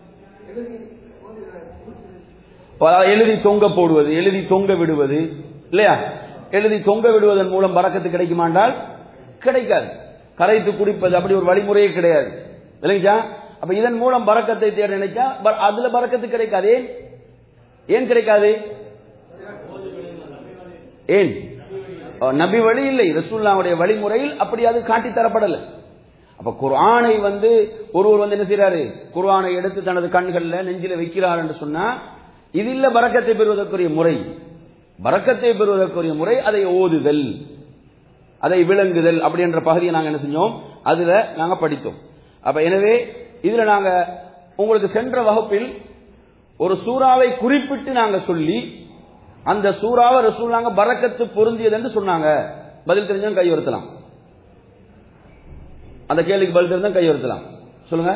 அதாவது எழுதி தொங்க போடுவது எழுதி தொங்க விடுவது இல்லையா எழுதி தொங்க விடுவதன் மூலம் பறக்கத்து கிடைக்குமாண்டால் கிடைக்காது கரைத்து குடிப்பது அப்படி ஒரு வழிமுறையே கிடையாது இல்லைங்களா அப்ப இதன் மூலம் பறக்கத்தை தேட நினைச்சா ப- அதுல பறக்கத்து கிடைக்காது ஏன் ஏன் கிடைக்காது ஏன் அஹ் நபி வழி இல்லை ரசூல்லாவுடைய வழிமுறையில் அப்படி அது காட்டி தரப்படல அப்ப குர்ஆனை வந்து ஒருவர் வந்து என்ன செய்யறாரு குர்ஆனை எடுத்து தனது கண்கள்ல நெஞ்சில வைக்கிறார் என்று சொன்னா இது இல்ல பறக்கத்தை பெறுவதற்குரிய முறை பறக்கத்தை பெறுவதற்குரிய முறை அதை ஓதுதல் அதை விளங்குதல் அப்படி என்ற பகுதியை நாங்க என்ன செஞ்சோம் அதுல நாங்க படித்தோம் அப்ப எனவே இதுல நாங்க உங்களுக்கு சென்ற வகுப்பில் ஒரு சூறாவை குறிப்பிட்டு நாங்க சொல்லி அந்த சூறாவை ரசூலாங்க பரக்கத்து பொருந்தியது என்று சொன்னாங்க பதில் தெரிஞ்சவங்க கை உயர்த்தலாம் அந்த கேள்விக்கு பதில் தெரிஞ்சா கை உயர்த்தலாம் சொல்லுங்க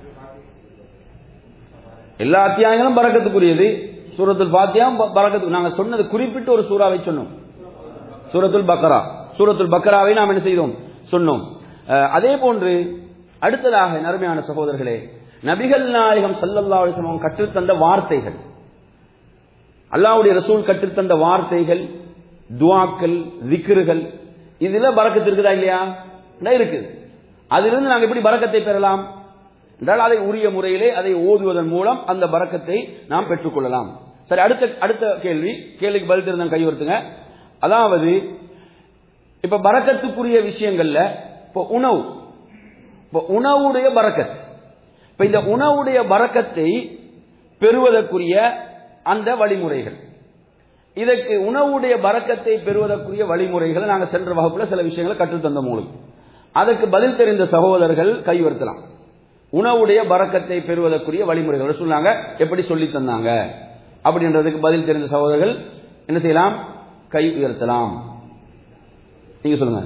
எல்லா அத்தியாயங்களும் பரக்கத்துக்குரியது சூரத்துல் பாத்தியம் பரக்கத்துக்கு நாங்க சொன்னது குறிப்பிட்டு ஒரு சூறாவை சொன்னோம் சூரத்துல் பக்கரா சூரத்துல் பக்கராவை நாம் என்ன செய்தோம் சொன்னோம் அஹ், அதே போன்று அடுத்ததாக நறுமையான சகோதரர்களே நபிகள் நாயகம் ஸல்லல்லாஹு அலைஹி வஸல்லம் கற்றுத்தந்த வார்த்தைகள் அல்லாஹ்வுடைய ரசூல் கற்றுத்தந்த வார்த்தைகள் துஆக்கள் திக்ருகள் இதுல பரக்கத்து இருக்குதா இல்லையா இல்ல இருக்குது அதிலிருந்து நாங்கள் எப்படி பரக்கத்தை பெறலாம் என்றால் அதை உரிய முறையிலே அதை ஓதுவதன் மூலம் அந்த பரக்கத்தை நாம் பெற்றுக்கொள்ளலாம் சரி அடுத்த அடுத்த கேள்வி கேள்விக்கு பதில் தெரிந்த கையுறுத்துங்க அதாவது இப்ப பரக்கத்துக்குரிய விஷயங்கள்ல இப்போ உணவு இப்போ உணவுடைய பரக்கத் இப்ப இந்த உணவுடைய பரக்கத்தை பெறுவதற்குரிய அந்த வழிமுறைகள் இதற்கு உணவுடைய பறக்கத்தை பெறுவதற்குரிய வழிமுறைகளை நாங்கள் சென்ற வகுப்புல சில விஷயங்களை கற்றுத்தந்த மூலம் அதற்கு பதில் தெரிந்த சகோதரர்கள் கைவர்த்தலாம் உணவுடைய பறக்கத்தை பெறுவதற்குரிய வழிமுறைகள் சொன்னாங்க எப்படி சொல்லி தந்தாங்க அப்படின்றதுக்கு பதில் தெரிந்த சகோதரர்கள் என்ன செய்யலாம் கை உயர்த்தலாம் நீங்க சொல்லுங்க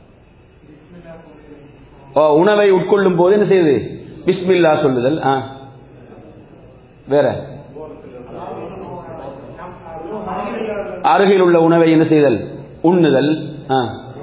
ஓ, உணவை உட்கொள்ளும் போது என்ன செய்யுது பிஸ்மில்லா சொல்லுதல் ஆ. வேற அருகில் உள்ள உணவை என்ன செய்தல் உண்ணுதல் ஆ.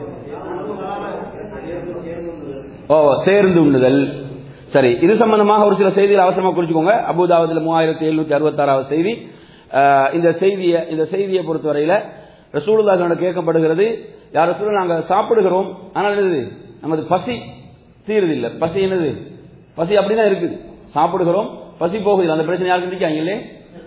ஓ சேர்ந்து உண்ணுதல் சரி இது சம்பந்தமாக ஒரு சில செய்திகள் அவசரமா குறிச்சுக்கோங்க அபுதாபுல மூவாயிரத்தி எழுநூத்தி அறுபத்தாறாவது செய்தி ஆஹ், இந்த செய்தியை இந்த செய்தியை பொறுத்தவரையில ரசூலுல்லாஹோட கேட்கப்படுகிறது யார் ரசூல் நாங்க சாப்பிடுகிறோம் ஆனால் என்னது நமது பசி தீருதில்லை பசி என்னது பசி அப்படிதான் இருக்குது சாப்பிடுகிறோம் பசி போகுதில்லை அந்த பிரச்சனை யாருக்கு இருக்காங்க இல்லையே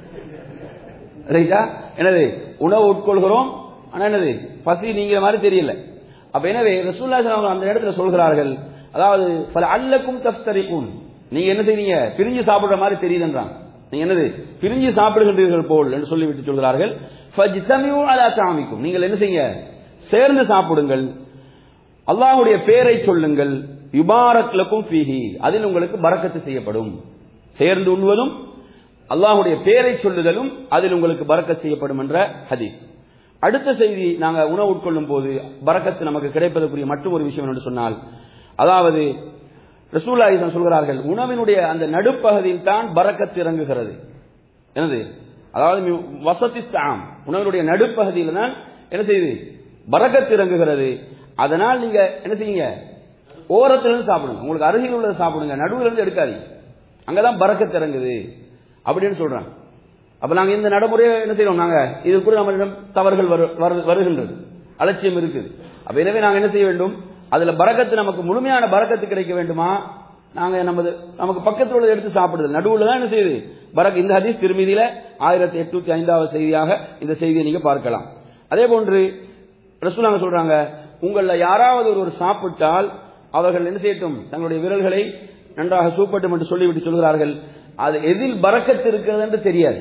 ரைட்டா என்னது உணவு உட்கொள்கிறோம் ஆனா என்னது பசி நீங்கிற மாதிரி தெரியல அப்ப எனவே ரசூல்லா ஸல்லல்லாஹு அலைஹி வஸல்லம் அந்த இடத்துல சொல்கிறார்கள் அதாவது பல அல்லக்கும் தஸ்தரிக்கும் நீங்க என்ன செய்றீங்க பிரிஞ்சு சாப்பிடுற மாதிரி தெரியுதுன்றாங்க நீங்க என்னது பிரிஞ்சு சாப்பிடுகின்றீர்கள் போல் என்று சொல்லிவிட்டு சொல்கிறார்கள் ஃபஜ்தமிஉ அலா தாமிக்கும் நீங்கள் என்ன செய்யுங்க சேர்ந்து சாப்பிடுங்கள் அல்லாஹ்வுடைய பேரை சொல்லுங்கள் யுபாரக் லக்கும் ஃபீஹி அதில் உங்களுக்கு பரக்கத்து செய்யப்படும் சேர்ந்து உண்வதும் அல்லாஹ்வுடைய பேரை சொல்லுதலும் அதில் உங்களுக்கு பரக்கத் செய்யப்படும் என்ற ஹதீஸ் அடுத்த செய்தி நாங்க உணவு உட்கொள்ளும் போது பரக்கத்து நமக்கு கிடைப்பதற்குரிய மற்றும் ஒரு விஷயம் என்று சொன்னால் அதாவது ரசூல்லா ஈசன் சொல்கிறார்கள் உணவினுடைய அந்த நடுப்பகுதியில் தான் பரக்கத்து இறங்குகிறது என்னது அதாவது மி- வசதி தாம் உணவினுடைய நடுப்பகுதியில் தான் என்ன செய்யுது பரக்கத்து இறங்குகிறது அதனால் நீங்க என்ன செய்யுங்க ஓரத்திலிருந்து சாப்பிடுங்க உங்களுக்கு அருகில் உள்ளதை சாப்பிடுங்க நடுவில் இருந்து எடுக்காதீங்க அங்கதான் பரக்கத்து இறங்குது அப்படின்னு சொல்றாங்க அப்ப நாங்க இந்த நடைமுறையை என்ன செய்யறோம் நாங்க இது கூட நம்மளிடம் தவறுகள் வரு- வரு- வருகின்றது அலட்சியம் இருக்குது அப்ப எனவே நாங்க என்ன செய்ய வேண்டும் அதுல பரக்கத்து நமக்கு முழுமையான பரக்கத்து கிடைக்க வேண்டுமா நாங்க நமது நமக்கு பக்கத்தில் உள்ளதை எடுத்து சாப்பிடுதல் நடுவுல தான் என்ன செய்யுது பரக் இந்த ஹதீஸ் திருமதியில ஆயிரத்தி எட்நூத்தி ஐந்தாவது செய்தியாக இந்த செய்தியை நீங்க பார்க்கலாம் அதே போன்று ரசூலாங்க சொல்றாங்க உங்கள யாராவது ஒருவர் சாப்பிட்டால் அவர்கள் என்ன செய்யட்டும் தங்களுடைய விரல்களை நன்றாக சூப்பட்டும் என்று சொல்லிவிட்டு சொல்கிறார்கள் அது எதில் பறக்கத்து இருக்கிறது என்று தெரியாது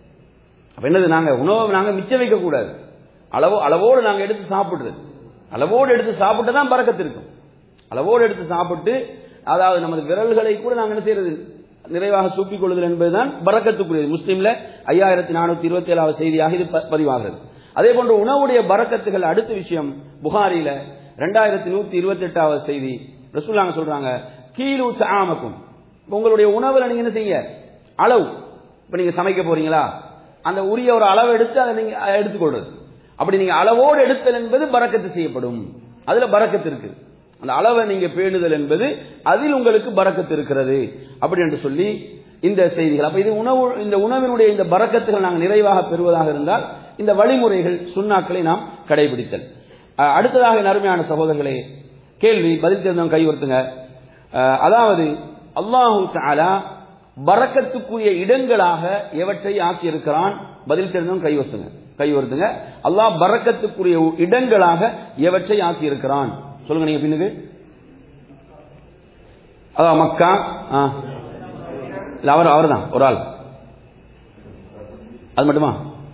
அப்ப என்னது நாங்க உணவை நாங்க மிச்சம் வைக்க கூடாது அளவு அளவோடு நாங்க எடுத்து சாப்பிடுறது அளவோடு எடுத்து சாப்பிட்டு தான் பறக்கத்து இருக்கும் அளவோடு எடுத்து சாப்பிட்டு அதாவது நமது விரல்களை கூட நாங்க என்ன செய்யறது நிறைவாக சூப்பிக் கொள்ளுதல் என்பதுதான் பறக்கத்துக்குரியது முஸ்லீம்ல ஐயாயிரத்தி நானூத்தி இருபத்தி ஏழாவது செய்தியாக இது ப- பதிவாகிறது அதே போன்று உணவுடைய பறக்கத்துகள் அடுத்த விஷயம் புகாரில ரெண்டாயிரத்தி நூத்தி இருபத்தி எட்டாவது செய்தி ரசூல்லாங்க சொல்றாங்க கீழு ஆமக்கும் உங்களுடைய உணவுல நீங்க என்ன செய்யுங்க அளவு இப்ப நீங்க சமைக்க போறீங்களா அந்த உரிய ஒரு அளவு எடுத்து அதை நீங்க அஹ், எடுத்துக்கொள்றது அப்படி நீங்க அளவோடு எடுத்தல் என்பது பறக்கத்து செய்யப்படும் அதுல பறக்கத்து இருக்கு அந்த அளவை நீங்க பேணுதல் என்பது அதில் உங்களுக்கு பறக்கத்து இருக்கிறது அப்படி என்று சொல்லி இந்த செய்திகள் அப்ப இது உணவு இந்த உணவினுடைய இந்த பறக்கத்துகள் நாங்கள் நிறைவாக பெறுவதாக இருந்தால் இந்த வழிமுறைகள் சுண்ணாக்களை நாம் கடைபிடித்தல் அஹ், அடுத்ததாக என் அருமையான சகோதரர்களே கேள்வி பதில் தெரிந்தவங்க கைவர்த்துங்க அஹ், அதாவது அல்லாஹு தஆலா பறக்கத்துக்குரிய இடங்களாக எவற்றை ஆக்கியிருக்கிறான் பதில் தெரிந்தவங்க கைவசுங்க கைவருத்துங்க அல்லாஹ் பறக்கத்துக்குரிய இடங்களாக எவற்றை ஆக்கியிருக்கிறான் சொல்லுங்க நீங்க பின்னுக்கு அதான் மக்கா ஆ. இல்ல அவர் அவர்தான் ஒரு ஆள் அது மட்டுமா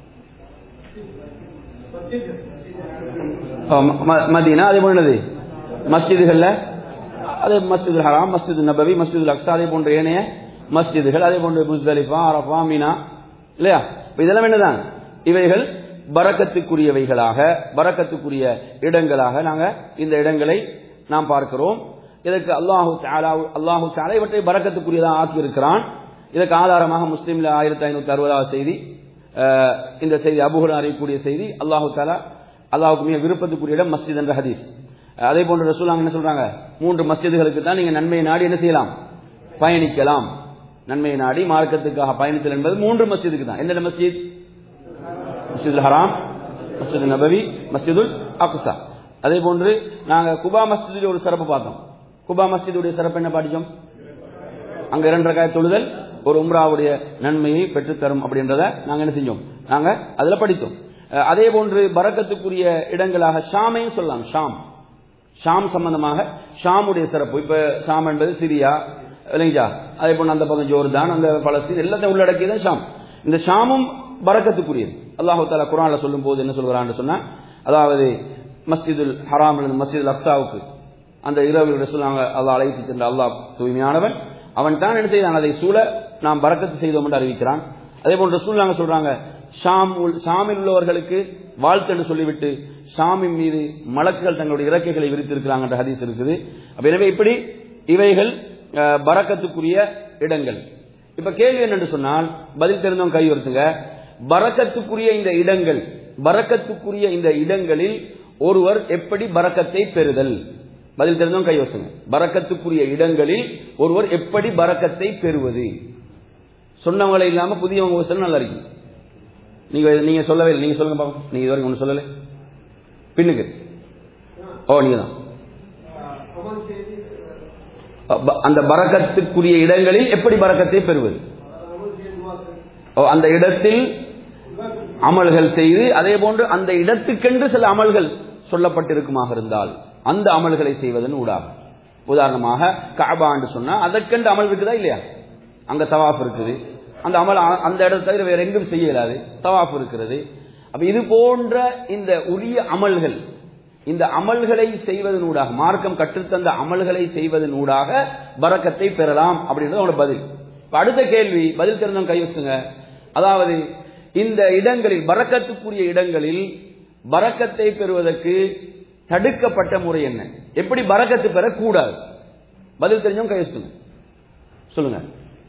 ஆ, ம- ம- மதீனா அதே போன்றது மஸ்ஜிதுகள்ல அதே மஸ்ஜிது ஹராம் மஸ்ஜிது நபவி மஸ்ஜிது அக்ஸா அதே போன்ற ஏனைய மஸ்ஜிதுகள் அதே போன்று முஸ்தலிஃபா அரஃபா மீனா இல்லையா இப்ப இதெல்லாம் என்னதான் இவைகள் பரக்கத்துக்குரியவைகளாக பரக்கத்துக்குரிய இடங்களாக நாங்க இந்த இடங்களை நாம் பார்க்கிறோம் இதற்கு அல்லாஹு தஆலா அல்லாஹு தஆலா இவற்றை பரக்கத்துக்குரியதாக ஆக்கி இருக்கிறான் இதற்கு ஆதாரமாக முஸ்லீம்ல ஆயிரத்தி ஐநூத்தி அறுபதாவது செய்தி அஹ், இந்த செய்தி அபுகுடன் அறியக்கூடிய செய்தி அல்லாஹு தாலா அல்லாஹுக்கு மிக விருப்பத்துக்குரிய இடம் மஸ்ஜித் என்ற ஹதீஸ் அஹ், அதே போன்று ரசூலாங்க என்ன சொல்றாங்க மூன்று மஸ்ஜிதுகளுக்கு தான் நீங்க நன்மையை நாடி என்ன செய்யலாம் பயணிக்கலாம் நன்மையை நாடி மார்க்கத்துக்காக பயணித்தல் என்பது மூன்று மஸ்ஜிதுக்கு தான் எந்த மஸ்ஜித் மஸ்ஜிதுல் ஹராம் மஸ்ஜிது நபவி மஸ்ஜிதுல் அக்ஸா அதே போன்று நாங்க குபா மஸ்ஜிதுடைய ஒரு சிறப்பு பார்த்தோம் குபா மஸ்ஜிதுடைய சிறப்பு என்ன படிச்சோம் அங்க இரண்டு ரகாய தொழுதல் ஒரு உம்ராவுடைய நன்மையை பெற்றுத்தரும் அப்படின்றத நாங்க என்ன செஞ்சோம் நாங்க அதுல படித்தோம் அஹ் அதே போன்று பரக்கத்துக்குரிய இடங்களாக ஷாமையும் சொல்லலாம் ஷாம் ஷாம் சம்பந்தமாக ஷாமுடைய சிறப்பு இப்ப ஷாம் என்பது சிரியா இல்லைங்களா அதே போன்று அந்த பக்கம் ஜோர்தான் அந்த பலஸ்தீன் எல்லாத்தையும் உள்ளடக்கியதான் ஷாம் இந்த ஷாமும் பரக்கத்துக்குரியது அல்லாஹு தாலா குரான்ல சொல்லும் போது என்ன சொல்கிறான்னு சொன்னா அதாவது மஸ்ஜிதுல் ஹராம் மஸ்ஜிதுல் அக்ஸாவுக்கு அந்த இரவில் சொல்லாங்க அல்லாஹ் அழைத்து சென்ற அல்லாஹ் தூய்மையானவன் அவன் தான் என்ன செய்தான் அதை சூழ நாம் பரக்கத்து செய்தோம் என்று அறிவிக்கிறான் அதே போன்ற சூழ்நாங்க சொல்றாங்க ஷாம் உள்- ஷாமில் உள்ளவர்களுக்கு வாழ்த்து என்று சொல்லிவிட்டு ஷாமின் மீது மலக்குகள் தங்களுடைய இறக்கைகளை விரித்திருக்கிறாங்க என்ற ஹதீஸ் இருக்குது அப்ப எனவே இப்படி இவைகள் அஹ், பரக்கத்துக்குரிய இடங்கள் இப்ப கேள்வி என்னன்னு சொன்னால் பதில் தெரிந்தவங்க கை வருத்துங்க பரக்கத்துக்குரிய இந்த இடங்கள் பரக்கத்துக்குரிய இந்த இடங்களில் ஒருவர் எப்படி பரக்கத்தை பெறுதல் பதில் தெரிந்தவங்க கை வசுங்க பரக்கத்துக்குரிய இடங்களில் ஒருவர் எப்படி பரக்கத்தை பெறுவது சொன்னவங்களை இல்லாம புதியவங்க வசனம் நல்லா இருக்கு நீங்க நீங்க சொல்லவே இல்லை நீங்க சொல்லுங்க பாப்போம் நீங்க இது வரைக்கும் ஒன்றும் சொல்லல பின்னுக்கு ஓ நீங்க தான் அப்ப அந்த பரக்கத்துக்குரிய இடங்களில் எப்படி பரக்கத்தை பெறுவது ஓ, அந்த இடத்தில் அமல்கள் செய்து அதே போன்று அந்த இடத்துக்கென்று சில அமல்கள் சொல்லப்பட்டிருக்குமாக இருந்தால் அந்த அமல்களை செய்வதன் ஊடாகும் உதாரணமாக காபான்னு சொன்னா அதற்கென்று அமல் இருக்குதா இல்லையா அங்க தவாஃப் இருக்குது அந்த அமல் அ- அந்த இடத்தை தவிர வேற எங்கும் செய்ய இயலாது தவாஃப் இருக்கிறது அப்ப இது போன்ற இந்த உரிய அமல்கள் இந்த அமல்களை செய்வதனூடாக மார்க்கம் கற்றுத்தந்த அமல்களை செய்வதனூடாக பரக்கத்தை பெறலாம் அப்படின்றது அவங்களோட பதில் இப்ப அடுத்த கேள்வி பதில் தெரிந்தவங்க கை வச்சுங்க அதாவது இந்த இடங்களில் பரக்கத்துக்குரிய இடங்களில் பரக்கத்தை பெறுவதற்கு தடுக்கப்பட்ட முறை என்ன எப்படி பரக்கத்து பெறக்கூடாது பதில் தெரிஞ்சவங்க கை வச்சுங்க சொல்லுங்க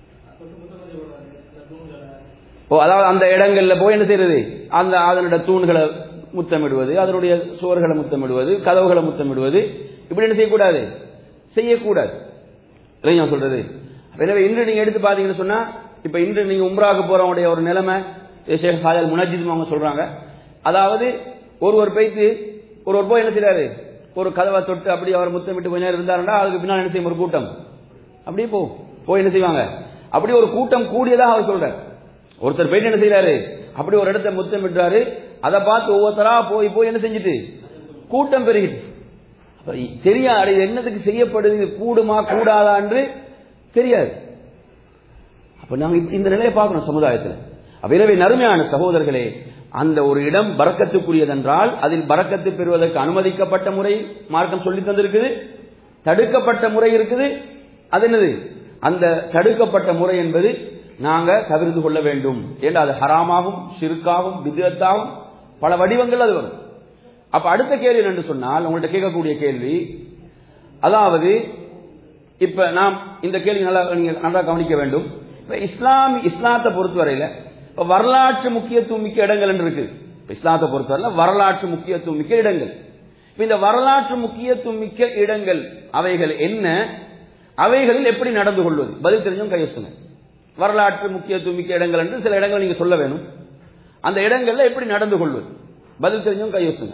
ஓ அதாவது அந்த இடங்கள்ல போய் என்ன செய்யறது அந்த அதனுடைய தூண்களை முத்தமிடுவது அதனுடைய சுவர்களை முத்தமிடுவது கதவுகளை முத்தமிடுவது இப்படி என்ன செய்யக்கூடாது செய்யக்கூடாது இல்லையா நான் சொல்றது எனவே இன்று நீங்க எடுத்து பாத்தீங்கன்னு சொன்னா இப்ப இன்று நீங்க உம்ராக்கு போறவங்களுடைய ஒரு நிலைமை ஷேக் சாயல் முனஜித் அவங்க சொல்றாங்க அதாவது ஒருவர் போய்த்து ஒருவர் போய் என்ன செய்யறாரு ஒரு கதவை தொட்டு அப்படி அவர் முத்தமிட்டு கொஞ்ச நேரம் இருந்தாருன்னா அதுக்கு பின்னால் என்ன செய்யும் ஒரு கூட்டம் அப்படியே போ போய் என்ன செய்வாங்க அப்படி ஒரு கூட்டம் கூடியதாக அவர் சொல்றார் ஒருத்தர் போயிட்டு என்ன செய்யறாரு அப்படி ஒரு இடத்த முத்தமிட்டாரு அதை பார்த்து ஒவ்வொருத்தரா போய் போய் என்ன செஞ்சுட்டு கூட்டம் பெருகிட்டு அப்ப தெரியாது இது என்னத்துக்கு செய்யப்படுது இது கூடுமா கூடாதா என்று தெரியாது அப்ப நாங்க இப்ப இந்த நிலையை பார்க்கணும் சமுதாயத்தில் அப்ப எனவே நறுமையான சகோதரர்களே அந்த ஒரு இடம் பறக்கத்துக்குரியதென்றால் அதில் பறக்கத்து பெறுவதற்கு அனுமதிக்கப்பட்ட முறை மார்க்கம் சொல்லி தந்திருக்குது தடுக்கப்பட்ட முறை இருக்குது அது என்னது அந்த தடுக்கப்பட்ட முறை என்பது நாங்க தவிர்த்து கொள்ள வேண்டும் ஏன்னா அது ஹராமாகும் சிறுக்காகும் விதத்தாகும் பல வடிவங்கள் அது வரும் அப்ப அடுத்த கேள்வி என்று சொன்னால் உங்கள்ட்ட கேட்கக்கூடிய கேள்வி அதாவது இப்ப நாம் இந்த கேள்வி நல்லா நீங்க நல்லா கவனிக்க வேண்டும் இப்ப இஸ்லாம் இஸ்லாத்தை பொறுத்தவரையில இப்ப வரலாற்று முக்கியத்துவம் மிக்க இடங்கள் என்று இருக்கு இப்ப இஸ்லாத்தை பொறுத்தவரையில வரலாற்று முக்கியத்துவம் மிக்க இடங்கள் இப்ப இந்த வரலாற்று முக்கியத்துவம் மிக்க இடங்கள் அவைகள் என்ன அவைகளில் எப்படி நடந்து கொள்வது பதில் தெரிஞ்சும் கையெழுத்துங்க வரலாற்று முக்கியத்துவம் மிக்க இடங்கள் என்று சில இடங்கள் நீங்க சொல்ல வேணும் அந்த இடங்கள்ல எப்படி நடந்து கொள்வது பதில் தெரிஞ்சும் கையெழுத்துங்க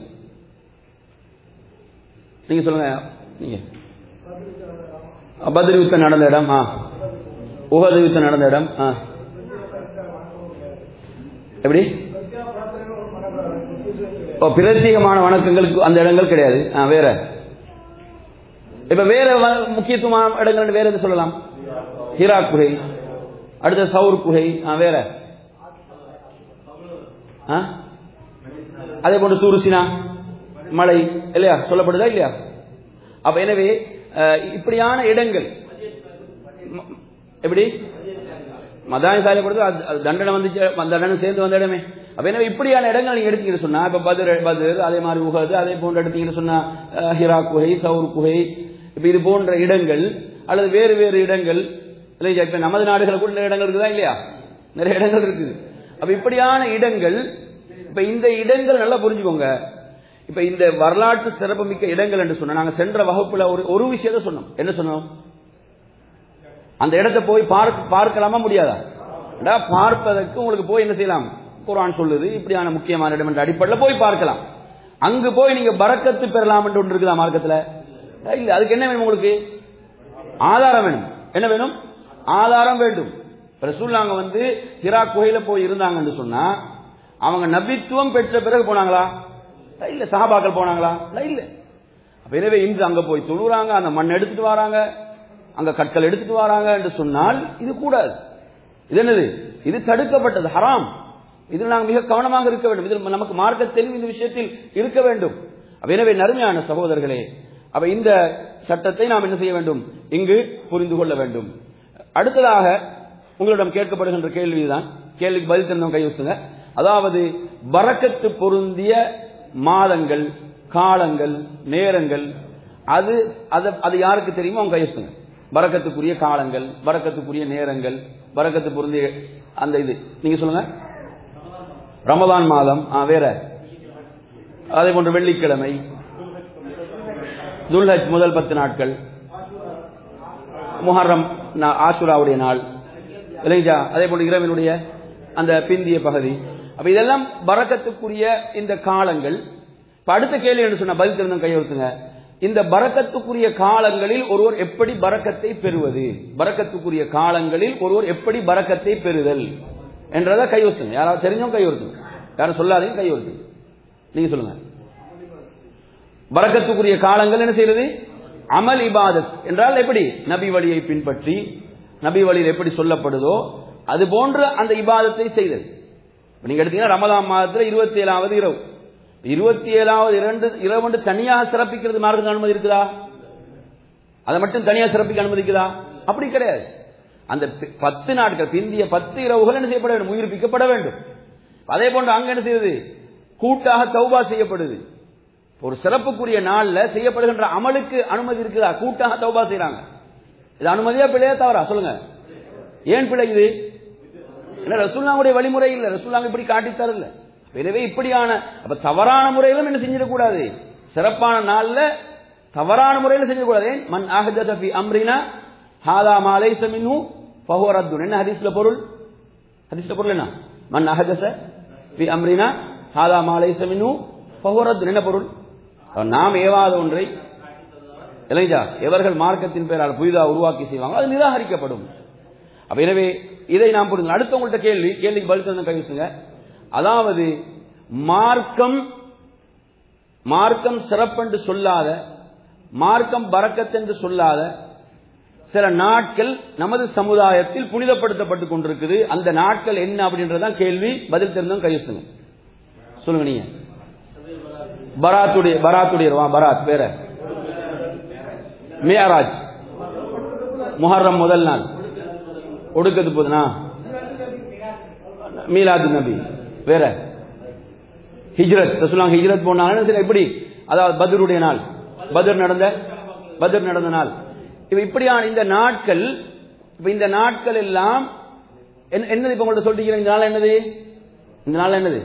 நீங்க சொல்லுங்க நீங்க பத்ரி யுத்தம் நடந்த இடம் ஆ உகது யுத்தம் நடந்த இடம் ஆ எப்படி ஓ பிரத்யேகமான வணக்கங்களுக்கு அந்த இடங்கள் கிடையாது ஆ வேற இப்ப வேற வ- முக்கியத்துவமான இடங்கள் வேற எது சொல்லலாம் ஹிரா குகை அடுத்த சவுர் குகை ஆ வேற ஆ? அதே போன்று தூருசினா மலை இல்லையா சொல்லப்படுதா இல்லையா அப்ப எனவே அஹ், இப்படியான இடங்கள் ம- எப்படி மதானி சாலை கொடுத்து அது அது தண்டனை வந்துச்சு அந்த தண்டனை சேர்ந்து வந்த இடமே அப்ப எனவே இப்படியான இடங்கள் நீங்க எடுத்தீங்கன்னு சொன்னா இப்ப பத்ர் பத்ர் அதே மாதிரி உகது அதே போன்று எடுத்தீங்கன்னு சொன்னா அஹ், ஹிரா குகை சவுர் குகை இப்ப இது போன்ற இடங்கள் அல்லது வேறு வேறு இடங்கள் இல்லையா இப்ப நமது நாடுகள் கூட நிறைய இடங்கள் இருக்குதா இல்லையா நிறைய இடங்கள் இருக்குது அப்ப இப்படியான இடங்கள் இப்ப இந்த இடங்கள் நல்லா புரிஞ்சுக்கோங்க இப்ப இந்த வரலாற்று சிறப்புமிக்க இடங்கள் என்று சொன்னா நாங்க சென்ற வகுப்புல ஒரு ஒரு விஷயத்தை சொன்னோம் என்ன சொன்னோம் அந்த இடத்தை போய் பார்க்க பார்க்கலாமா முடியாதா அடா, பார்ப்பதற்கு உங்களுக்கு போய் என்ன செய்யலாம் குர்ஆன் சொல்லுது இப்படியான முக்கியமான இடம் என்ற அடிப்படையில் போய் பார்க்கலாம் அங்கு போய் நீங்க பரக்கத்து பெறலாம் என்று ஒன்று இருக்குதா மார்க்கத்துல இல்ல அதுக்கு என்ன வேணும் உங்களுக்கு ஆதாரம் வேணும் என்ன வேணும் ஆதாரம் வேண்டும் ரசூல்லாங்க வந்து ஹிரா குகையில போய் இருந்தாங்கன்னு சொன்னா அவங்க நபித்துவம் பெற்ற பிறகு போனாங்களா இல்ல சஹாபாக்கள் போனாங்களா இல்ல அப்ப எனவே இன்று அங்க போய் தொழுறாங்க அந்த மண் எடுத்துட்டு வராங்க அங்க கற்கள் எடுத்துட்டு வராங்க என்று சொன்னால் இது கூடாது இது என்னது இது தடுக்கப்பட்டது ஹராம் இதில் நாங்கள் மிக கவனமாக இருக்க வேண்டும் இதில் நமக்கு மார்க்க தெளிவு இந்த விஷயத்தில் இருக்க வேண்டும் அப்ப எனவே நறுமையான சகோதரர்களே அப்ப இந்த சட்டத்தை நாம் என்ன செய்ய வேண்டும் இங்கு புரிந்து கொள்ள வேண்டும் அடுத்ததாக உங்களிடம் கேட்கப்படுகின்ற கேள்விதான் கேள்விக்கு பதில் தெரிந்தவங்க கை வச்சுங்க அதாவது பறக்கத்து பொருந்திய மாதங்கள் காலங்கள் நேரங்கள் அது அது அது யாருக்கு தெரியுமோ அவங்க கை வச்சுங்க பறக்கத்துக்குரிய காலங்கள் பறக்கத்துக்குரிய நேரங்கள் பறக்கத்து பொருந்திய அந்த இது நீங்க சொல்லுங்க ரமதான் மாதம் ஆ, வேற அதே போன்று வெள்ளிக்கிழமை துல்ஹஜ் முதல் பத்து நாட்கள் முஹர்ரம் நா- ஆஷுராவுடைய நாள் இல்லைங்களா அதே போன்று இரவினுடைய அந்த பிந்திய பகுதி அப்ப இதெல்லாம் பறக்கத்துக்குரிய இந்த காலங்கள் இப்ப அடுத்த கேள்வி என்று சொன்ன பதில் தெரிந்த கையெழுத்துங்க இந்த பறக்கத்துக்குரிய காலங்களில் ஒருவர் எப்படி பறக்கத்தை பெறுவது பறக்கத்துக்குரிய காலங்களில் ஒருவர் எப்படி பறக்கத்தை பெறுதல் என்றதை கையெழுத்துங்க யாராவது தெரிஞ்சவங்க கையெழுத்துங்க யாரும் சொல்லாதீங்க கையெழுத்துங்க நீங்க சொல்லுங்க பறக்கத்துக்குரிய காலங்கள் என்ன செய்யறது அமல் இபாதத் என்றால் எப்படி நபி வழியை பின்பற்றி நபி வழியில் எப்படி சொல்லப்படுதோ அது போன்று அந்த இபாதத்தை செய்தல் இப்ப நீங்க எடுத்தீங்கன்னா ரமதான் மாதத்துல இருபத்தி ஏழாவது இரவு இருபத்தி ஏழாவது இரண்டு இரவு வந்து தனியாக சிறப்பிக்கிறது மார்க்க அனுமதி இருக்குதா அதை மட்டும் தனியாக சிறப்பிக்க அனுமதிக்குதா அப்படி கிடையாது அந்த பி- பத்து நாட்கள் பிந்திய பத்து இரவுகள் என்ன செய்யப்பட வேண்டும் உயிர்ப்பிக்கப்பட வேண்டும் அதே போன்று அங்க என்ன செய்யுது கூட்டாக தௌபா செய்யப்படுது ஒரு சிறப்புக்குரிய நாள்ல செய்யப்படுகின்ற அமலுக்கு அனுமதி இருக்குதா கூட்டாக தௌபா செய்றாங்க இது அனுமதியா பிள்ளையா தவறா சொல்லுங்க ஏன் பிழை இது என்ன ரசூல்லாவுடைய வழிமுறை இல்ல ரசூல்லாங்க இப்படி காட்டித் தரல எனவே இப்படியான அப்ப தவறான முறையிலும் என்ன செஞ்சிடக்கூடாது சிறப்பான நாள்ல தவறான முறையில் செஞ்சிடக்கூடாது ஏன்? மன் அஹ்தத ஃபி அம்ரினா ஹாதா மா லைஸ மின்ஹு ஃபஹுவ ரத்துன் என்ன ஹதீஸ்ல பொருள் ஹதீஸ்ல பொருள் என்ன மன் அஹ்தஸ ஃபி அம்ரினா ஹாதா மா லைஸ மின்ஹு ஃபஹுவ ரத்துன் என்ன பொருள் நாம் ஏவாத ஒன்றை இல்லைங்களா எவர்கள் மார்க்கத்தின் பெயரால் புதிதாக உருவாக்கி செய்வாங்க அது நிராகரிக்கப்படும் அப்ப எனவே இதை நாம் புரிந்து அடுத்தவங்கள்ட்ட கேள்வி கேள்விக்கு பதில் தந்து கைவிசுங்க அதாவது மார்க்கம் மார்க்கம் சிறப்பென்று சொல்லாத மார்க்கம் பறக்கத் என்று சொல்லாத சில நாட்கள் நமது சமுதாயத்தில் புனிதப்படுத்தப்பட்டு கொண்டிருக்குது அந்த நாட்கள் என்ன அப்படின்றதான் கேள்வி பதில் தெரிந்தவங்க கைவிசுங்க சொல்லுங்க நீங்க பராத்துடைய பராத்துடைய வா, பராத் வேற மியாராஜ் முஹர்ரம் முதல் நாள் ஒடுக்கத்து போதுனா மீலாது நபி வேற ஹிஜ்ரத் ரசூலுல்லாஹ் ஹிஜ்ரத் போனாங்க சரி எப்படி அதாவது பத்ருடைய நாள் பத்ர் நடந்த பத்ர் நடந்த நாள் இப்ப இப்படியான இந்த நாட்கள் இப்ப இந்த நாட்கள் எல்லாம் என்ன- என்னது இப்ப உங்கள்ட்ட சொல்லிக்கிறேன் இந்த நாள் என்னது இந்த நாள் என்னது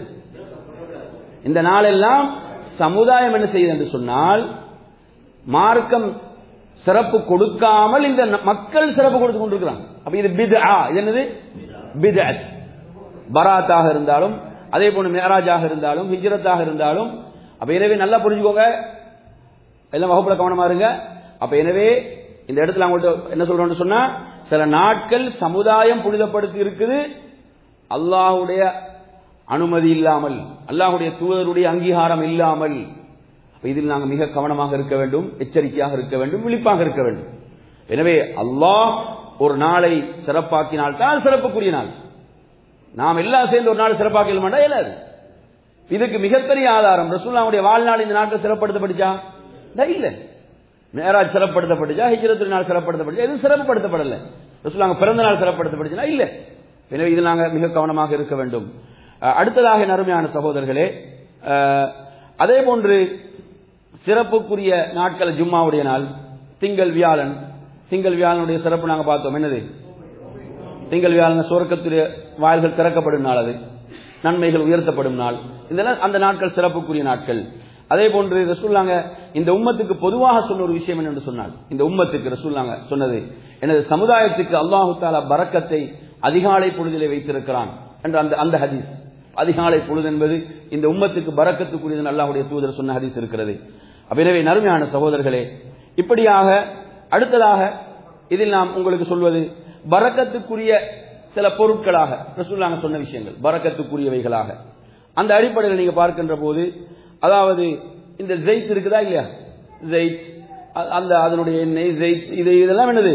இந்த நாள் எல்லாம் சமுதாயம் என்ன செய்யுது என்று சொன்னால் மார்க்கம் சிறப்பு கொடுக்காமல் இந்த ந- மக்கள் சிறப்பு கொடுத்து கொண்டிருக்கிறாங்க அப்ப இது பித்ஆ இது என்னது பித்அத் பராத்தாக இருந்தாலும் அதே போன்று மேராஜாக இருந்தாலும் ஹிஜ்ரத்தாக இருந்தாலும் அப்ப எனவே நல்லா புரிஞ்சுக்கோங்க எல்லாம் வகுப்புல கவனமா இருங்க அப்ப எனவே இந்த இடத்துல அவங்கள்ட்ட என்ன சொல்றோம்னு சொன்னா சில நாட்கள் சமுதாயம் புனிதப்படுத்தி இருக்குது அல்லாஹ்வுடைய அனுமதி இல்லாமல் அல்லாஹ்வுடைய தூதருடைய அங்கீகாரம் இல்லாமல் அப்ப இதில் நாங்கள் மிக கவனமாக இருக்க வேண்டும் எச்சரிக்கையாக இருக்க வேண்டும் விழிப்பாக இருக்க வேண்டும் எனவே அல்லாஹ் ஒரு நாளை சிறப்பாக்கினால் தான் சிறப்புக்குரிய நாள் நாம் எல்லாம் சேர்ந்து ஒரு நாள் சிறப்பாக்க மாட்டா இயலாது இதுக்கு மிகப்பெரிய ஆதாரம் ரசூல்லாவுடைய வாழ்நாள் இந்த நாட்டில் சிறப்படுத்தப்பட்டுச்சா இல்ல, இல்ல மேராஜ் சிறப்படுத்தப்பட்டுச்சா ஹிஜ்ரத்து நாள் சிறப்படுத்தப்பட்டுச்சா எதுவும் சிறப்புப்படுத்தப்படல ரசூல்லாங்க பிறந்த நாள் சிறப்படுத்தப்பட்டுச்சுனா இல்ல எனவே இதில் நாங்கள் மிக கவனமாக இருக்க வேண்டும் அஹ், அடுத்ததாக என் அருமையான சகோதரர்களே அஹ், அதே போன்று சிறப்புக்குரிய நாட்கள் ஜும்மாவுடைய நாள் திங்கள் வியாழன் திங்கள் வியாழனுடைய சிறப்பு நாங்கள் பார்த்தோம் என்னது திங்கள் வியாழன் சுவர்க்கத்துடைய வாயில்கள் திறக்கப்படும் நாள் அது நன்மைகள் உயர்த்தப்படும் நாள் இதெல்லாம் அந்த நாட்கள் சிறப்புக்குரிய நாட்கள் அதே போன்று ரசூல்லாங்க இந்த உம்மத்துக்கு பொதுவாக சொன்ன ஒரு விஷயம் என்னென்று சொன்னால் இந்த உம்மத்துக்கு ரசூல்லாங்க சொன்னது எனது சமுதாயத்துக்கு அல்லாஹு தாலா பரக்கத்தை அதிகாலை பொழுதிலே வைத்திருக்கிறான் என்ற அந்த அந்த ஹதீஸ் அதிகாலை பொழுது என்பது இந்த உம்மத்துக்கு பரக்கத்துக்குரியது அல்லாஹ்வுடைய தூதர் சொன்ன ஹதீஸ் இருக்கிறது அப்ப எனவே நறுமையான சகோதரர்களே இப்படியாக அடுத்ததாக இதில் நாம் உங்களுக்கு சொல்வது பரக்கத்துக்குரிய சில பொருட்களாக ரசூல்லாங்க சொன்ன விஷயங்கள் பரக்கத்துக்குரியவைகளாக அந்த அடிப்படையில் நீங்க பார்க்கின்ற போது அதாவது இந்த ஜெயித் இருக்குதா இல்லையா ஜெயித் அ- அந்த அதனுடைய எண்ணெய் ஜெயித் இது இதெல்லாம் என்னது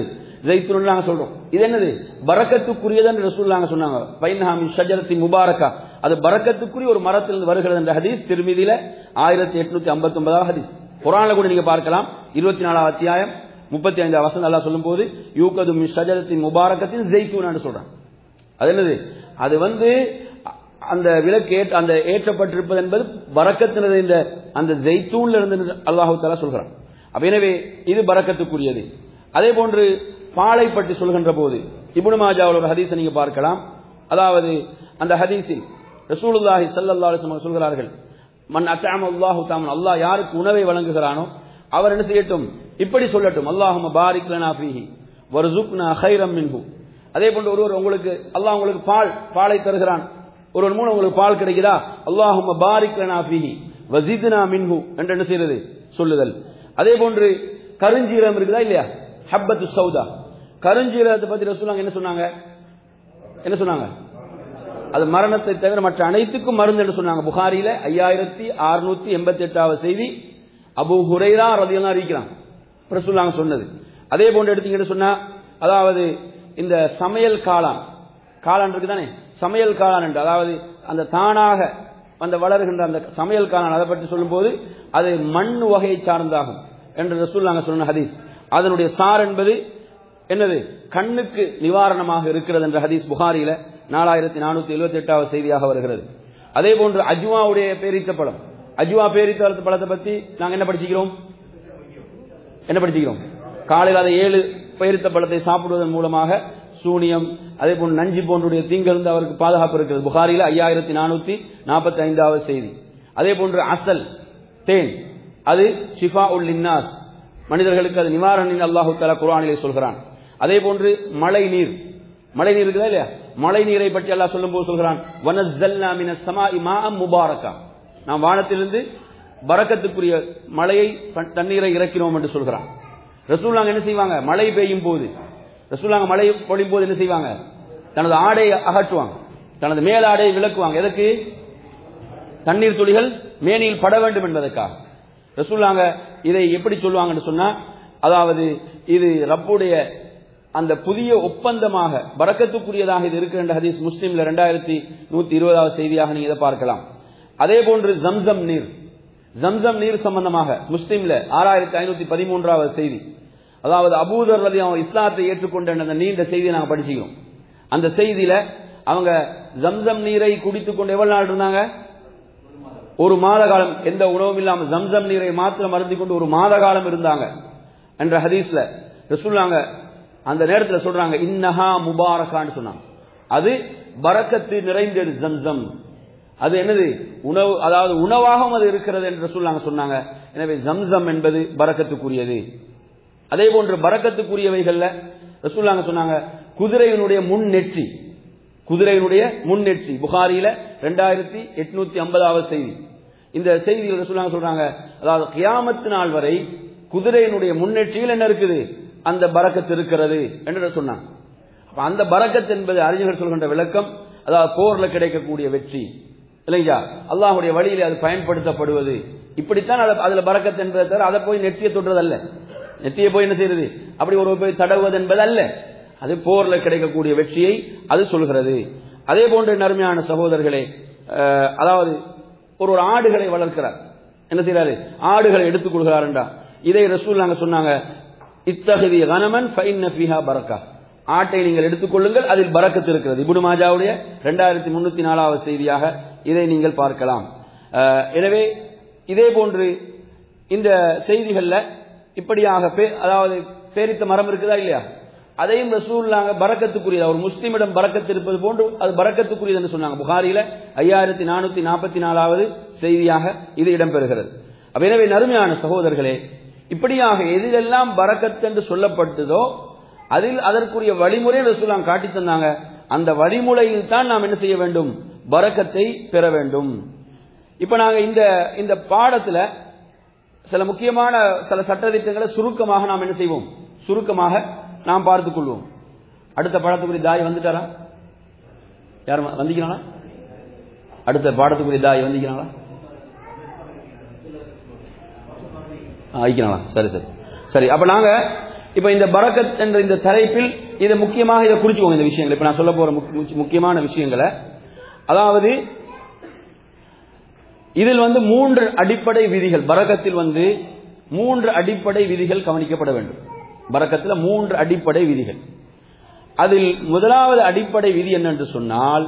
ஜெய்தூன் நாங்க சொல்றோம் இது என்னது பரக்கத்துக்குரியது என்று ரசூலுல்லாஹ் சொன்னாங்க பைன்ஹாமி ஷஜரத்தி முபாரக்கா அது பரக்கத்துக்குரிய ஒரு மரத்திலிருந்து வருகிறது என்ற ஹதீஸ் திருமதியில ஆயிரத்தி எட்நூத்தி ஐம்பத்தி ஒன்பதாவது ஹதீஸ் குரான்ல கூட நீங்க பார்க்கலாம் இருபத்தி நாலாவது அத்தியாயம் முப்பத்தி ஐந்தாவது வசனம் அல்லாஹ் சொல்லும் போது யூகது மின் ஷஜரத்தின் முபாரக்கத்தின் ஜெய்தூன் சொல்றான் அது என்னது அது வந்து அந்த விளக்கு ஏற்ற அந்த ஏற்றப்பட்டிருப்பது என்பது பறக்கத்தினது இந்த அந்த ஜெய்தூன்ல இருந்து அல்லாஹு தாலா சொல்கிறான் அப்ப எனவே இது பறக்கத்துக்குரியது அதே போன்று பாலை பற்றி சொல்கின்ற போது இப்னு மாஜாவில் ஒரு ஹதீஸை நீங்க பார்க்கலாம் அதாவது அந்த ஹதீஸில் ரசூலுல்லாஹி ஸல்லல்லாஹு அலைஹி வஸல்லம் சொல்கிறார்கள் மன் அத்அம அல்லாஹு தாமன் அல்லாஹ் யாருக்கு உணவை வழங்குகிறானோ அவர் என்ன செய்யட்டும் இப்படி சொல்லட்டும் அல்லாஹும்ம பாரிக் லனா ஃபீஹி வர்சுக்னா கைரம் மின்ஹு அதே போன்று ஒருவர் உங்களுக்கு அல்லாஹ் உங்களுக்கு பால் பாலை தருகிறான் ஒருவர் மூலம் உங்களுக்கு பால் கிடைக்குதா அல்லாஹும்ம பாரிக் லனா ஃபீஹி வஸித்னா மின்ஹு என்று என்ன செய்யறது சொல்லுதல் அதே போன்று கருஞ்சீரகம் இருக்குதா இல்லையா ஹப்பத்து சௌதா கருஞ்சீரகத்தை பத்தி ரசூலுல்லாஹ் என்ன சொன்னாங்க என்ன சொன்னாங்க அது மரணத்தை தவிர மற்ற அனைத்துக்கும் மருந்து என்று சொன்னாங்க புகாரியில ஐயாயிரத்தி அறுநூத்தி எண்பத்தி எட்டாவது செய்தி அபு ஹுரைரா ரதியெல்லாம் அறிவிக்கிறான் ரசூலுல்லாஹ் சொன்னது அதே போன்று எடுத்தீங்கன்னு சொன்னா அதாவது இந்த சமையல் காளான் காளான் இருக்குதானே சமையல் காளான் என்று அதாவது அந்த தானாக அந்த வளர்கின்ற அந்த சமையல் காளான் அதை பற்றி சொல்லும்போது அது மண் வகையை சார்ந்தாகும் என்று ரசூலுல்லாஹ் சொன்ன ஹதீஸ் அதனுடைய சார் என்பது என்னது கண்ணுக்கு நிவாரணமாக இருக்கிறது என்ற ஹதீஸ் புகாரியில நாலாயிரத்தி நானூத்தி எழுபத்தி எட்டாவது செய்தியாக வருகிறது அதே போன்று அஜ்வாவுடைய பேரித்த பழம் அஜ்வா பேரித்த பழத்தை பத்தி நாங்க என்ன படிச்சுக்கிறோம் என்ன படிச்சுக்கிறோம் காலையில் அதை ஏழு பேரித்த பழத்தை சாப்பிடுவதன் மூலமாக சூனியம் அதே போன்று நஞ்சி போன்றுடைய தீங்கிலிருந்து அவருக்கு பாதுகாப்பு இருக்கிறது புகாரில ஐயாயிரத்தி நானூத்தி நாற்பத்தி ஐந்தாவது செய்தி அதே போன்று அசல் தேன் அது ஷிஃபா உல் இன்னாஸ் மனிதர்களுக்கு அது நிவாரணம் அல்லாஹு தலா குரானிலே சொல்கிறான் அதே போன்று மழை நீர் மழை நீர் இருக்குதா இல்லையா மழை நீரை பற்றி அல்லாஹ் சொல்லும் போது சொல்கிறான் வனஸ்ஸல்னா மினஸ் ஸமாஇ மாஅம் முபாரக்கா நாம் வானத்திலிருந்து பரக்கத்துக்குரிய மழையை தண்ணீரை இறக்கிறோம் என்று சொல்கிறான் ரசூலாங்க என்ன செய்வாங்க மழை பெய்யும் போது ரசூலாங்க மழை பொழியும் போது என்ன செய்வாங்க தனது ஆடையை அகற்றுவாங்க தனது மேலாடையை விளக்குவாங்க எதற்கு தண்ணீர் துளிகள் மேனியில் பட வேண்டும் என்பதற்காக ரசூலாங்க இதை எப்படி சொல்லுவாங்கன்னு சொன்னா அதாவது இது ரப்புடைய அந்த புதிய ஒப்பந்தமாக பறக்கத்துக்குரியதாக இது இருக்கின்ற ஹதீஸ் முஸ்லீம்ல ரெண்டாயிரத்தி நூத்தி இருபதாவது செய்தியாக நீங்க இதை பார்க்கலாம் அதே போன்று ஜம்சம் நீர் ஜம்சம் நீர் சம்பந்தமாக முஸ்லீம்ல ஆறாயிரத்தி ஐநூத்தி பதிமூன்றாவது செய்தி அதாவது அபூதர் ரதி அவன் இஸ்லாத்தை ஏற்றுக்கொண்ட அந்த நீண்ட செய்தியை நாங்கள் படிச்சுக்கிறோம் அந்த செய்தியில அவங்க ஜம்சம் நீரை குடித்துக் கொண்டு எவ்வளவு நாள் இருந்தாங்க ஒரு மாத காலம் எந்த உணவும் இல்லாமல் ஜம்சம் நீரை மாத்திரம் மருந்தி கொண்டு ஒரு மாத காலம் இருந்தாங்க என்ற ஹதீஸ்ல ரசூல்லாங்க அந்த நேரத்தில் சொல்றாங்க இன்னஹா முபாரகான்னு சொன்னாங்க அது பரக்கத்து நிறைந்தது ஜம்சம் அது என்னது உணவு அதாவது உணவாகவும் அது இருக்கிறது என்று சொல்லாங்க சொன்னாங்க எனவே ஜம்சம் என்பது பரக்கத்துக்குரியது அதே போன்று பரக்கத்துக்குரியவைகள்ல ரசூல்லாங்க சொன்னாங்க குதிரையினுடைய முன் நெற்றி குதிரையினுடைய முன் நெற்றி புகாரியில ரெண்டாயிரத்தி எட்நூத்தி ஐம்பதாவது செய்தி இந்த செய்தியில் ரசூல்லாங்க சொல்றாங்க அதாவது கியாமத்து நாள் வரை குதிரையினுடைய முன்னெற்றியில் என்ன இருக்குது அந்த பரக்கத்து இருக்கிறது என்று சொன்னாங்க அப்ப அந்த பரக்கத் என்பது அறிஞர்கள் சொல்கின்ற விளக்கம் அதாவது போர்ல கிடைக்கக்கூடிய வெற்றி இல்லைங்களா அல்லாஹுடைய வழியில் அது பயன்படுத்தப்படுவது இப்படித்தான் அதுல பறக்கத் என்பதை தவிர அதை போய் நெற்றியை தொடுறதல்ல நெற்றியை போய் என்ன செய்யறது அப்படி ஒரு போய் தடவுவது என்பது அல்ல அது போர்ல கிடைக்கக்கூடிய வெற்றியை அது சொல்கிறது அதே போன்ற நறுமையான சகோதரர்களே அதாவது ஒரு ஒரு ஆடுகளை வளர்க்கிறார் என்ன செய்யறாரு ஆடுகளை எடுத்துக் கொள்கிறார் என்றா இதை ரசூல் நாங்க சொன்னாங்க இத்தகுதிய கனமன் பரக்கா ஆட்டை நீங்கள் எடுத்துக்கொள்ளுங்கள் அதில் பறக்கத்து இருக்கிறது இபுடு மாஜாவுடைய ரெண்டாயிரத்தி முன்னூத்தி நாலாவது செய்தியாக இதை நீங்கள் பார்க்கலாம் எனவே இதே போன்று இந்த செய்திகள்ல இப்படியாக அதாவது பேரித்த மரம் இருக்குதா இல்லையா அதையும் ரசூல்லாங்க பறக்கத்துக்குரியது ஒரு முஸ்லீமிடம் பறக்கத்து இருப்பது போன்று அது பறக்கத்துக்குரியது என்று சொன்னாங்க புகாரில ஐயாயிரத்தி நானூத்தி நாற்பத்தி நாலாவது செய்தியாக இது இடம்பெறுகிறது அப்ப எனவே நறுமையான சகோதரர்களே இப்படியாக எதிலெல்லாம் பறக்கத்து என்று சொல்லப்பட்டதோ அதில் அதற்குரிய வழிமுறை ரசூலாம் காட்டி தந்தாங்க அந்த வழிமுறையில் தான் நாம் என்ன செய்ய வேண்டும் பறக்கத்தை பெற வேண்டும் இப்ப நாங்க இந்த இந்த பாடத்துல சில முக்கியமான சில சட்டத்திட்டங்களை சுருக்கமாக நாம் என்ன செய்வோம் சுருக்கமாக நாம் பார்த்துக் கொள்வோம் அடுத்த பாடத்துக்குரிய தாய் வந்துட்டாரா யார் வந்திக்கிறாங்களா அடுத்த பாடத்துக்குரிய தாய் வந்திக்கிறாங்களா ஆயிக்கிறாங்களா சரி சரி சரி அப்ப நாங்க இப்ப இந்த பரக்கத் என்ற இந்த தலைப்பில் இதை முக்கியமாக இதை குறிச்சுக்கோங்க இந்த விஷயங்கள் இப்ப நான் சொல்ல போற முக்கிய- முக்கியமான விஷயங்களை அதாவது இதில் வந்து மூன்று அடிப்படை விதிகள் பரக்கத்தில் வந்து மூன்று அடிப்படை விதிகள் கவனிக்கப்பட வேண்டும் பரக்கத்தில் மூன்று அடிப்படை விதிகள் அதில் முதலாவது அடிப்படை விதி என்னென்று சொன்னால்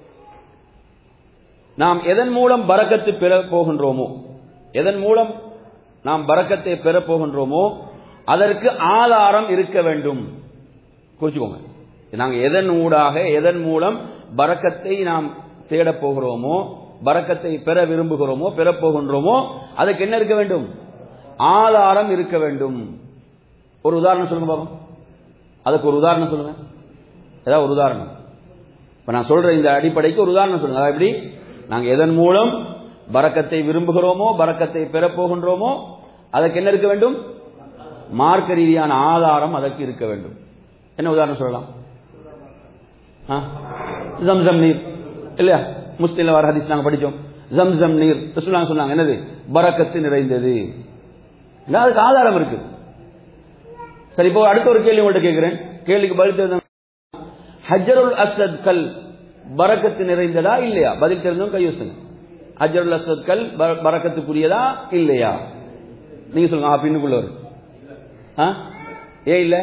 நாம் எதன் மூலம் பரக்கத்து பெற போகின்றோமோ எதன் மூலம் நாம் பரக்கத்தை பெற போகின்றோமோ அதற்கு ஆதாரம் இருக்க வேண்டும் குறிச்சுக்கோங்க நாங்க எதன் ஊடாக எதன் மூலம் பரக்கத்தை நாம் தேடப் போகிறோமோ பரக்கத்தை பெற விரும்புகிறோமோ பெறப் போகின்றோமோ அதுக்கு என்ன இருக்க வேண்டும் ஆதாரம் இருக்க வேண்டும் ஒரு உதாரணம் சொல்லுங்க பாப்போம் அதுக்கு ஒரு உதாரணம் சொல்லுங்க ஏதாவது ஒரு உதாரணம் இப்ப நான் சொல்ற இந்த அடிப்படைக்கு ஒரு உதாரணம் சொல்லுங்க அதாவது எப்படி நாங்க எதன் மூலம் பரக்கத்தை விரும்புகிறோமோ பரக்கத்தை பெறப் போகின்றோமோ அதற்கு என்ன இருக்க வேண்டும் மார்க்க ரீதியான ஆதாரம் அதற்கு இருக்க வேண்டும் என்ன உதாரணம் சொல்லலாம் ஆ? ஜம்சம் நீர் இல்லையா முஸ்லிம்ல வர ஹதீஸ் நாங்க படிச்சோம் ஜம்சம் நீர் ரசூலுல்லாஹ் சொன்னாங்க என்னது பரக்கத்து நிறைந்தது இல்ல, அதுக்கு ஆதாரம் இருக்கு சரி இப்போ அடுத்த ஒரு கேள்வி உங்கள்ட்ட கேட்கிறேன் கேள்விக்கு பதில் தெரிஞ்ச ஹஜருல் அஸ்வத் கல் பரக்கத்து நிறைந்ததா இல்லையா பதில் தெரிஞ்சவங்க கை வச்சுங்க ஹஜருல் அஸ்வத் கல் பர- பரக்கத்துக்குரியதா இல்லையா நீங்க சொல்லுங்க ஆ, பின்னுக்குள்ள வரும் ஆ? ஏன் இல்ல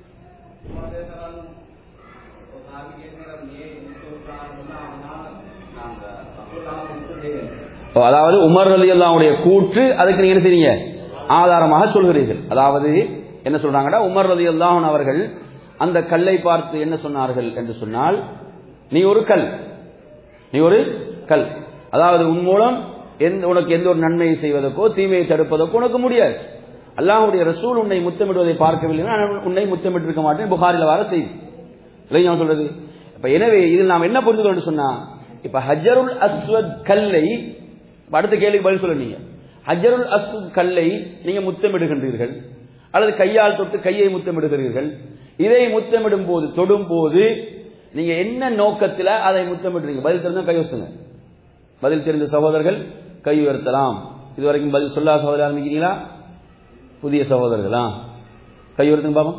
ஓ, அதாவது உமர் அலி அல்லாவுடைய கூற்று அதுக்கு நீங்க என்ன செய்றீங்க ஆதாரமாக சொல்கிறீர்கள் அதாவது என்ன சொல்றாங்கடா உமர் அலி அல்லாஹன் அவர்கள் அந்த கல்லை பார்த்து என்ன சொன்னார்கள் என்று சொன்னால் நீ ஒரு கல் நீ ஒரு கல் அதாவது உன் மூலம் எந்த உனக்கு எந்த ஒரு நன்மையை செய்வதற்கோ தீமையை தடுப்பதற்கோ உனக்கு முடியாது அல்லாஹ்வுடைய ரசூல் உன்னை முத்தமிடுவதை பார்க்கவில்லை நான் உன்னை முத்தமிட்டிருக்க மாட்டேன் புகாரில் வர செய்தி இல்லையா நான் சொல்றது இப்ப எனவே இதில் நாம் என்ன புரிந்து சொன்னா இப்ப ஹஜருல் அஸ்வத் கல்லை இப்ப அடுத்த கேள்விக்கு பதில் சொல்ல நீங்க ஹஜருல் அஸ்வத் கல்லை நீங்க முத்தமிடுகின்றீர்கள் அல்லது கையால் தொட்டு கையை முத்தமிடுகிறீர்கள் இதை முத்தமிடும் போது தொடும் போது நீங்க என்ன நோக்கத்துல அதை முத்தமிடுறீங்க பதில் தெரிஞ்சா கை வச்சுங்க பதில் தெரிந்த சகோதரர்கள் கை உயர்த்தலாம் இதுவரைக்கும் பதில் சொல்லா சகோதரர் ஆரம்பிக்கிறீங்களா புதிய சகோதரர்களா கை உயர்த்துங்க பாப்போம்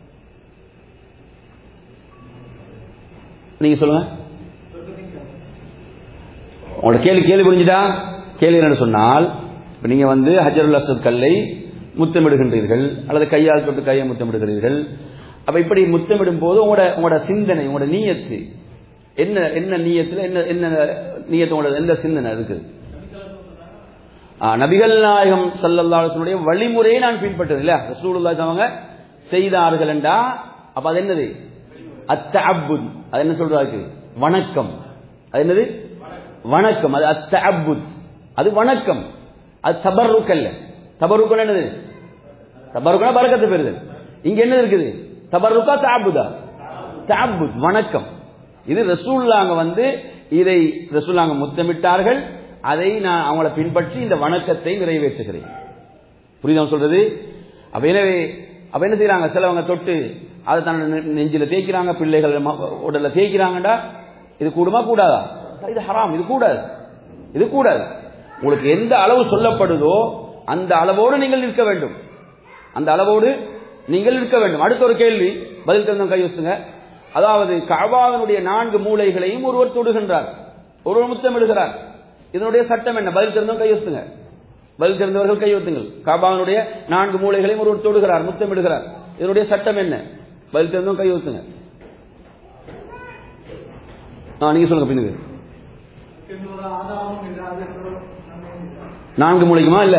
நீங்க சொல்லுங்க உங்களோட கேள்வி கேள்வி புரிஞ்சுட்டா கேள்வி என்ன சொன்னால் இப்ப நீங்க வந்து ஹஜருல் அஸ்வத் கல்லை முத்தமிடுகின்றீர்கள் அல்லது கையால் தொட்டு கையை முத்தமிடுகிறீர்கள் அப்ப இப்படி முத்தமிடும் போது உங்களோட உங்களோட சிந்தனை உங்களோட நீயத்து என்ன என்ன நீயத்துல என்ன என்ன நீயத்து உங்களோட எந்த சிந்தனை அதுக்கு ஆ, நபிகள் நாயகம் சல்லல்லாஹுடைய வழிமுறையை நான் பின்பற்றது இல்லையா ரசூலுல்லாஹி அவங்க செய்தார்கள் என்றா அப்ப அது என்னது அத்தஅப்புத் அது என்ன சொல்றாரு வணக்கம் அது என்னது வணக்கம் அது அத்தஅப்புத் அது வணக்கம் அது தபர்ருக் அல்ல தபர்ருக் என்னது தபர்ருக்னா பரக்கத்து பெறுதல் இங்க என்ன இருக்குது தபர்ருக்கா தஅப்புதா தஅப்புத் வணக்கம் இது ரசூல்லாங்க வந்து இதை ரசூல்லாங்க முத்தமிட்டார்கள் அதை நான் அவங்கள பின்பற்றி இந்த வணக்கத்தை நிறைவேற்றுகிறேன் புரியுதா நான் சொல்றது அப்ப எனவே அப்ப என்ன செய்யறாங்க சிலவங்க தொட்டு அதை தன்னோட நெ- நெஞ்சில தேய்க்கிறாங்க பிள்ளைகள் ம- உடல்ல தேய்க்கிறாங்கடா இது கூடுமா கூடாதா இது ஹராம் இது கூடாது இது கூடாது உங்களுக்கு எந்த அளவு சொல்லப்படுதோ அந்த அளவோடு நீங்கள் நிற்க வேண்டும் அந்த அளவோடு நீங்கள் இருக்க வேண்டும் அடுத்த ஒரு கேள்வி பதில் தெரிந்தவங்க கை வச்சுங்க அதாவது கபாவினுடைய நான்கு மூலைகளையும் ஒருவர் தொடுகின்றார் ஒருவர் முத்தமிடுகிறார் இதனுடைய சட்டம் என்ன பதில் தெரிந்தவங்க கை வச்சுங்க பதில் தெரிந்தவர்கள் கை வைத்துங்கள் காபாவினுடைய நான்கு மூலைகளையும் ஒருவர் தொடுகிறார் முத்தமிடுகிறார் இதனுடைய சட்டம் என்ன பதில் தெரிந்தவங்க கை வைத்துங்க ஆ நீங்க சொல்லுங்க பின்னுக்கு நான்கு மூலைக்குமா இல்ல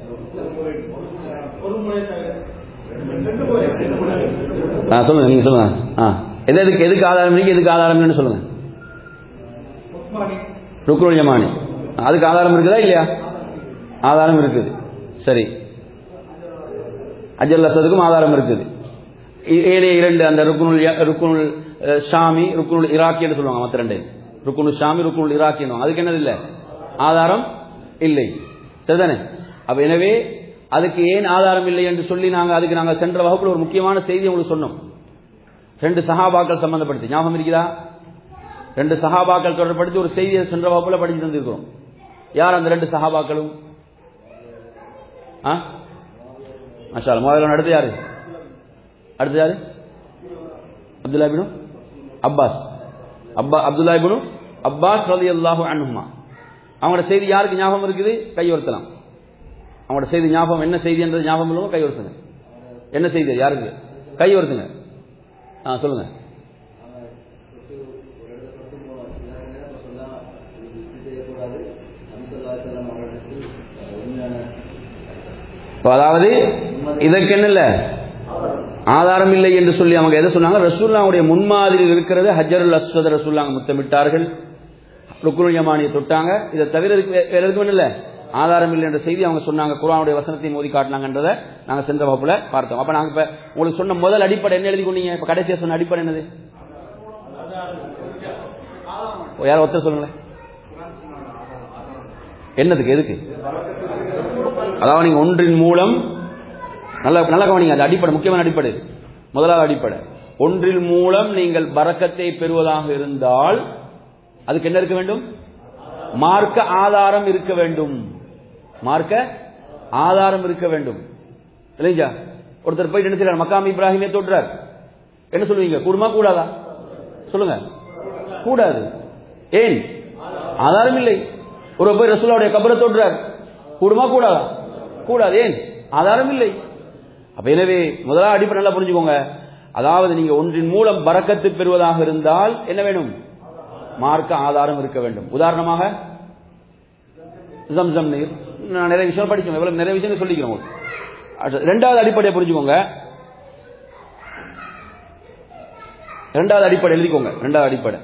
ஆ சொல்லுங்க நீங்க சொல்லுங்க ஆ எது எதுக்கு எதுக்கு ஆதாரம் இருக்கு எதுக்கு ஆதாரம் இல்லைன்னு சொல்லுங்க ருக்குல் ஜமானி அதுக்கு ஆதாரம் இருக்குதா இல்லையா ஆதாரம் இருக்குது சரி அஜல் அசதுக்கும் ஆதாரம் இருக்குது இ- ஏனைய இரண்டு அந்த ருக்குனுல் ய- ருக்குனுல் அஹ், ஷாமி ருக்குனுல் இராக்கி என்று சொல்லுவாங்க மற்ற ரெண்டு ருக்குனுல் ஷாமி ருக்குனுல் இராக்கி அதுக்கு என்னது இல்லை ஆதாரம் இல்லை சரிதானே அப்ப எனவே அதுக்கு ஏன் ஆதாரம் இல்லை என்று சொல்லி நாங்க அதுக்கு நாங்க சென்ற வகுப்புல ஒரு முக்கியமான செய்தி உங்களுக்கு சொன்னோம் ரெண்டு சஹாபாக்கள் சம்பந்தப்படுத்தி ஞாபகம் இருக்குதா ரெண்டு சஹாபாக்கள் தொடர்படுத்தி ஒரு செய்தியை சென்ற வகுப்புல படிச்சு தந்திருக்கிறோம் யார் அந்த ரெண்டு சஹாபாக்களும் ஆ மஷா அல்லாஹ். முதல்ல நடத்து யாரு அடுத்து யாரு அப்துல்லா இப்னு அப்பாஸ் அப்பா அப்துல்லா இப்னு அப்பாஸ் ரலியல்லாஹு அன்ஹுமா அவங்களோட செய்தி யாருக்கு ஞாபகம் இருக்குது கையொருத்தலாம் அவங்களோட செய்தி ஞாபகம் என்ன செய்தி என்றது ஞாபகம் இல்லாம கையொருத்துங்க என்ன செய்தி அது? யாருக்கு கையொருத்துங்க ஆ சொல்லுங்க இப்ப அதாவது இதற்கு என்ன இல்ல ஆதாரம் இல்லை என்று சொல்லி அவங்க எதை சொன்னாங்க ரசூல்லாவுடைய முன்மாதிரியில் இருக்கிறது ஹஜருல் அஸ்வத் ரசூல்லாங்க முத்தமிட்டார்கள் ருக்குல் யமானியை தொட்டாங்க இதை தவிர இதுக்கு வே- வேற எதுவும் இல்ல ஆதாரம் இல்லை என்ற செய்தி அவங்க சொன்னாங்க குர்ஆனுடைய வசனத்தை மோதி காட்டினாங்கன்றதை நாங்க சென்ற வகுப்புல பார்த்தோம் அப்ப நாங்க இப்ப உங்களுக்கு சொன்ன முதல் அடிப்படை என்ன எழுதி கொண்டீங்க இப்ப கடைசியா சொன்ன அடிப்படை என்னது ஓ, யாரோ ஒருத்தர் சொல்லுங்களேன் என்னதுக்கு எதுக்கு அதாவது நீங்க ஒன்றின் மூலம் நல்ல நல்ல கவனிங்க அது அடிப்படை முக்கியமான அடிப்படை இது. முதலாவது அடிப்படை ஒன்றின் மூலம் நீங்கள் பரக்கத்தை பெறுவதாக இருந்தால் அதுக்கு என்ன இருக்க வேண்டும் மார்க்க ஆதாரம் இருக்க வேண்டும் மார்க்க ஆதாரம் இருக்க வேண்டும் இல்லைங்களா ஒருத்தர் போயிட்டு என்ன செய்யறார் மக்காம் இப்ராஹிமே தொட்டுறார் என்ன சொல்லுவீங்க கூடுமா கூடாதா சொல்லுங்க கூடாது ஏன் ஆதாரம் இல்லை ஒரு போய் ரசூலாவுடைய கபரை தொடுறார் கூடுமா கூடாதா கூடாது ஏன் ஆதாரம் இல்லை அப்ப எனவே முதலாவது அடிப்படை நல்லா புரிஞ்சுக்கோங்க அதாவது நீங்க ஒன்றின் மூலம் பரக்கத்து பெறுவதாக இருந்தால் என்ன வேணும் மார்க்க ஆதாரம் இருக்க வேண்டும் உதாரணமாக ஜம்சம் நீர் நான் நிறைய விஷயம் படிச்சோம் எவ்வளவு நிறைய விஷயம் சொல்லிக்கிறோம் உங்களுக்கு. அடுத்து, ரெண்டாவது அடிப்படையை புரிஞ்சுக்கோங்க ரெண்டாவது அடிப்படை எழுதிக்கோங்க ரெண்டாவது அடிப்படை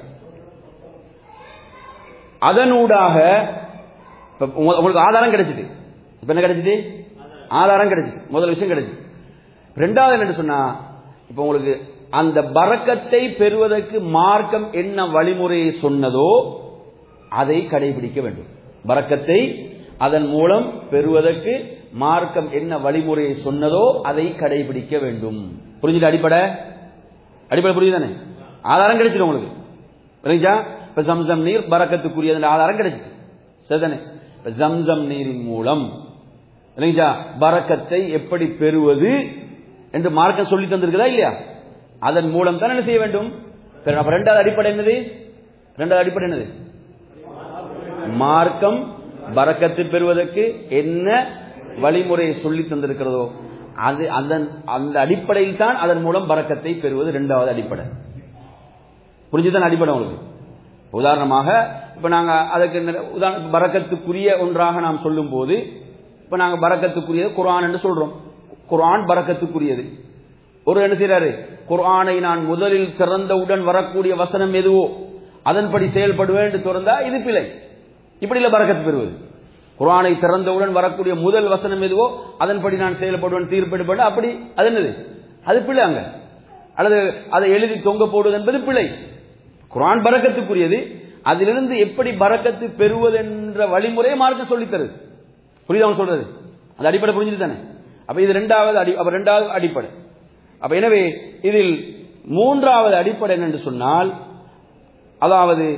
அதனூடாக இப்ப உங்க- உங்களுக்கு ஆதாரம் கிடைச்சிட்டு இப்ப என்ன கிடைச்சிட்டு ஆதாரம் கிடைச்சிட்டு முதல் விஷயம் கிடைச்சிட்டு ரெண்டாவது என்ன சொன்னா இப்ப உங்களுக்கு அந்த பரக்கத்தை பெறுவதற்கு மார்க்கம் என்ன வழிமுறையை சொன்னதோ அதை கடைபிடிக்க வேண்டும் பரக்கத்தை அதன் மூலம் பெறுவதற்கு மார்க்கம் என்ன வழிமுறையை சொன்னதோ அதை கடைபிடிக்க வேண்டும் புரிஞ்சுட்டு அடிப்படை அடிப்படை புரியுதானே ஆதாரம் கிடைச்சிடும் உங்களுக்கு புரிஞ்சா இப்ப ஜம்சம் நீர் பரக்கத்துக்குரியது ஆதாரம் கிடைச்சிது சரிதானே இப்ப ஜம்சம் நீரின் மூலம் இல்லைங்களா பரக்கத்தை எப்படி பெறுவது என்று மார்க்கம் சொல்லி தந்திருக்குதா இல்லையா அதன் மூலம் தான் என்ன செய்ய வேண்டும் சரி, அப்ப ரெண்டாவது அடிப்படை என்னது ரெண்டாவது அடிப்படை என்னது மார்க்கம் பரக்கத்தை பெறுவதற்கு என்ன வழிமுறையை சொல்லி தந்திருக்கிறதோ அது அதன் அந்த அடிப்படையில் தான் அதன் மூலம் பரக்கத்தை பெறுவது இரண்டாவது அடிப்படை புரிஞ்சுதான் அடிப்படை உங்களுக்கு உதாரணமாக இப்ப நாங்க அதுக்கு நிற- உதாரண பரக்கத்துக்குரிய ஒன்றாக நாம் சொல்லும் போது இப்ப நாங்க பரக்கத்துக்குரியது குர்ஆன் என்று சொல்றோம் குர்ஆன் பரக்கத்துக்குரியது ஒரு என்ன செய்யறாரு குர்ஆனை நான் முதலில் திறந்தவுடன் வரக்கூடிய வசனம் எதுவோ அதன்படி செயல்படுவேன் என்று திறந்தா இது பிழை இப்படி இல்ல பரக்கத்து பெறுவது குர்ஆனை திறந்தவுடன் வரக்கூடிய முதல் வசனம் எதுவோ அதன்படி நான் செயல்படுவேன் தீர்ப்பெடுப்பேன் அப்படி அது என்னது அது பிழை அங்க அல்லது அதை எழுதி தொங்க போடுவது என்பது பிழை குர்ஆன் பரக்கத்துக்குரியது அதிலிருந்து எப்படி பரக்கத்து பெறுவது என்ற வழிமுறையை மார்க்க சொல்லித் தருது புரியுதா அவன் சொல்றது அந்த அடிப்படை புரிஞ்சுது தானே அப்ப இது ரெண்டாவது அடி அப்ப ரெண்டாவது அடிப்படை அப்ப எனவே இதில் மூன்றாவது அடிப்படை என்னென்று சொன்னால் அதாவது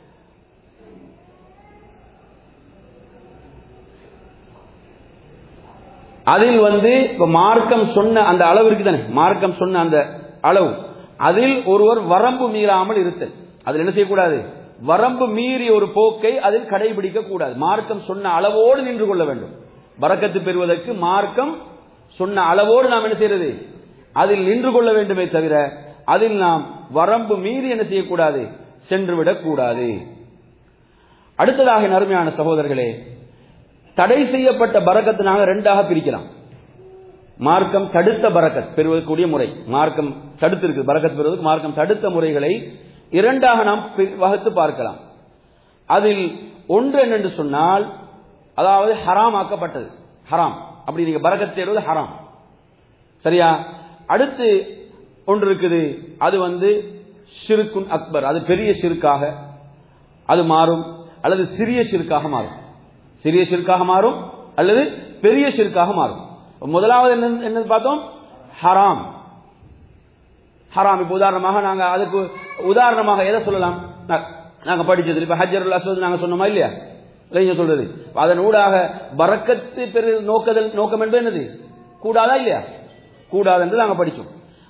அதில் வந்து இப்ப மார்க்கம் சொன்ன அந்த அளவு இருக்கு தானே மார்க்கம் சொன்ன அந்த அளவு அதில் ஒருவர் வரம்பு மீறாமல் இருத்தல் அதில் என்ன செய்யக்கூடாது வரம்பு மீறிய ஒரு போக்கை அதில் கடைபிடிக்க கூடாது மார்க்கம் சொன்ன அளவோடு நின்று கொள்ள வேண்டும் வரக்கத்து பெறுவதற்கு மார்க்கம் சொன்ன அளவோடு நாம் என்ன செய்யறது அதில் நின்று கொள்ள வேண்டுமே தவிர அதில் நாம் வரம்பு மீறி என்ன செய்யக்கூடாது சென்று விடக்கூடாது அடுத்ததாக என் அருமையான சகோதரர்களே தடை செய்யப்பட்ட பரக்கத்தை நாங்கள் ரெண்டாக பிரிக்கலாம் மார்க்கம் தடுத்த பரக்கத் பெறுவதற்குரிய முறை மார்க்கம் தடுத்து இருக்கு பரக்கத் பெறுவதற்கு மார்க்கம் தடுத்த முறைகளை இரண்டாக நாம் பி- வகுத்து பார்க்கலாம் அதில் ஒன்று என்னென்று சொன்னால் அதாவது ஹராம் ஆக்கப்பட்டது ஹராம் அப்படி நீங்க பரக்கத் தேடுவது ஹராம் சரியா அடுத்து ஒன்று இருக்குது அது வந்து ஷிருக்குன் அக்பர் அது பெரிய ஷிருக்காக அது மாறும் அல்லது சிறிய ஷிருக்காக மாறும் சிறிய ஷிருக்காக மாறும் அல்லது பெரிய ஷிருக்காக மாறும் முதலாவது என்ன என்னது பார்த்தோம் ஹராம் ஹராம் இப்போ உதாரணமாக நாங்க அதுக்கு உதாரணமாக எதை சொல்லலாம் நா- நாங்க படிச்சது இப்ப ஹஜ்ஜருல் அஸ்வத் நாங்க சொன்னோமா இல்லையா இல்லைங்க சொல்றது அதன் ஊடாக பரக்கத்து பெரு நோக்கதல் நோக்கம் என்பது என்னது கூடாதா இல்லையா கூடாது என்று நாங்க படிச்சோம்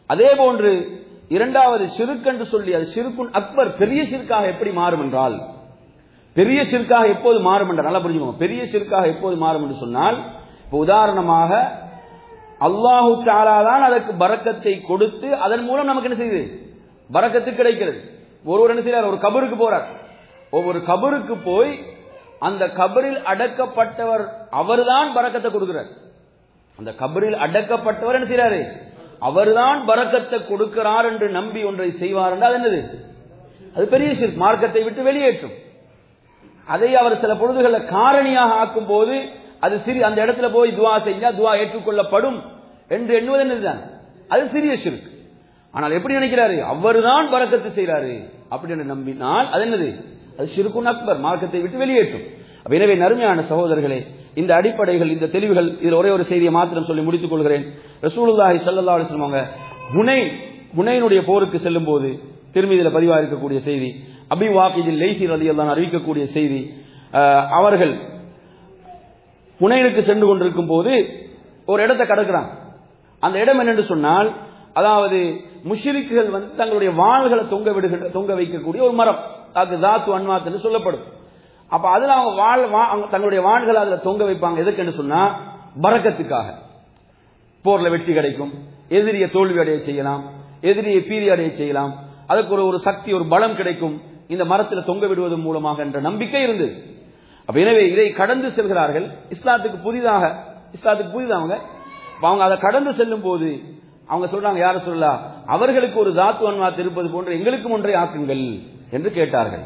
அதே போன்று இரண்டாவது ஷிருக் என்று சொல்லி அது ஷிருக்குன் அக்பர் பெரிய ஷிர்காக எப்படி மாறும் என்றால் பெரிய ஷிர்காக எப்போது மாறும் என்றால் நல்லா புரிஞ்சுக்கோங்க பெரிய ஷிர்காக எப்போது மாறும் என்று சொன்னால் இப்போ உதாரணமாக அல்லாஹு தாலா தான் அதற்கு பரக்கத்தை கொடுத்து அதன் மூலம் நமக்கு என்ன செய்யுது பரக்கத்து கிடைக்கிறது ஒருவர் என்ன செய்யறார் ஒரு கபருக்கு போறார் ஒவ்வொரு கபருக்கு போய் அந்த கபரில் அடக்கப்பட்டவர் அவர்தான் பரக்கத்தை கொடுக்கிறார் அந்த கபரில் அடக்கப்பட்டவர் என்ன செய்யறாரு அவர்தான் பரக்கத்தை கொடுக்கிறார் என்று நம்பி ஒன்றை செய்வார் என்றால் அது என்னது அது பெரிய ஷிர்க் மார்க்கத்தை விட்டு வெளியேற்றும் அதை அவர் சில பொழுதுகளில் காரணியாக ஆக்கும் போது அது சிறி அந்த இடத்துல போய் துவா செஞ்சா துவா ஏற்றுக்கொள்ளப்படும் என்று எண்ணுவது என்னதுதான் அது சிறிய ஷிர்க் ஆனால் எப்படி நினைக்கிறாரு அவர்தான் பரக்கத்து செய்கிறாரு அப்படின்னு நம்பினால் அது என்னது அது ஷிர்குன் அக்பர் மார்க்கத்தை விட்டு வெளியேற்றும் அப்ப எனவே நறுமையான சகோதரர்களே இந்த அடிப்படைகள் இந்த தெளிவுகள் இதில் ஒரே ஒரு செய்தியை மாத்திரம் சொல்லி முடித்துக் கொள்கிறேன் ரசூலுல்லாஹி ஸல்லல்லாஹு அலைஹி வஸல்லம் அவங்க ஹுனைன் ஹுனைனுடைய போருக்கு செல்லும் போது திருமதியில பதிவாக இருக்கக்கூடிய செய்தி அபி வாக்கிதில் லைசி ரலியல்லாஹு அறிவிக்கக்கூடிய செய்தி அஹ், அவர்கள் ஹுனைனுக்கு சென்று கொண்டிருக்கும் போது ஒரு இடத்தை கடக்கிறாங்க அந்த இடம் என்னென்று சொன்னால் அதாவது முஷ்ரிக்குகள் வந்து தங்களுடைய வாள்களை தொங்க விடுகின்ற தொங்க வைக்கக்கூடிய ஒரு மரம் அது தாத்து அன்வாத் என்று சொல்லப்படும் அப்ப அதுல அவங்க வாழ் வா- அவங்க தங்களுடைய வாள்களை அதுல தொங்க வைப்பாங்க எதுக்குன்னு சொன்னா பரக்கத்துக்காக போர்ல வெற்றி கிடைக்கும் எதிரியை தோல்வி அடைய செய்யலாம் எதிரியை பீதி அடைய செய்யலாம் அதுக்கு ஒரு ஒரு சக்தி ஒரு பலம் கிடைக்கும் இந்த மரத்தில் தொங்க விடுவதன் மூலமாக என்ற நம்பிக்கை இருந்தது அப்ப எனவே இதை கடந்து செல்கிறார்கள் இஸ்லாத்துக்கு புதிதாக இஸ்லாத்துக்கு புதிதாங்க அப்ப அவங்க அதை கடந்து செல்லும் போது அவங்க சொல்றாங்க யார சொல்லலாம் அவர்களுக்கு ஒரு தாத்து அன்வாத் இருப்பது போன்ற எங்களுக்கும் ஒன்றை ஆக்குங்கள் என்று கேட்டார்கள்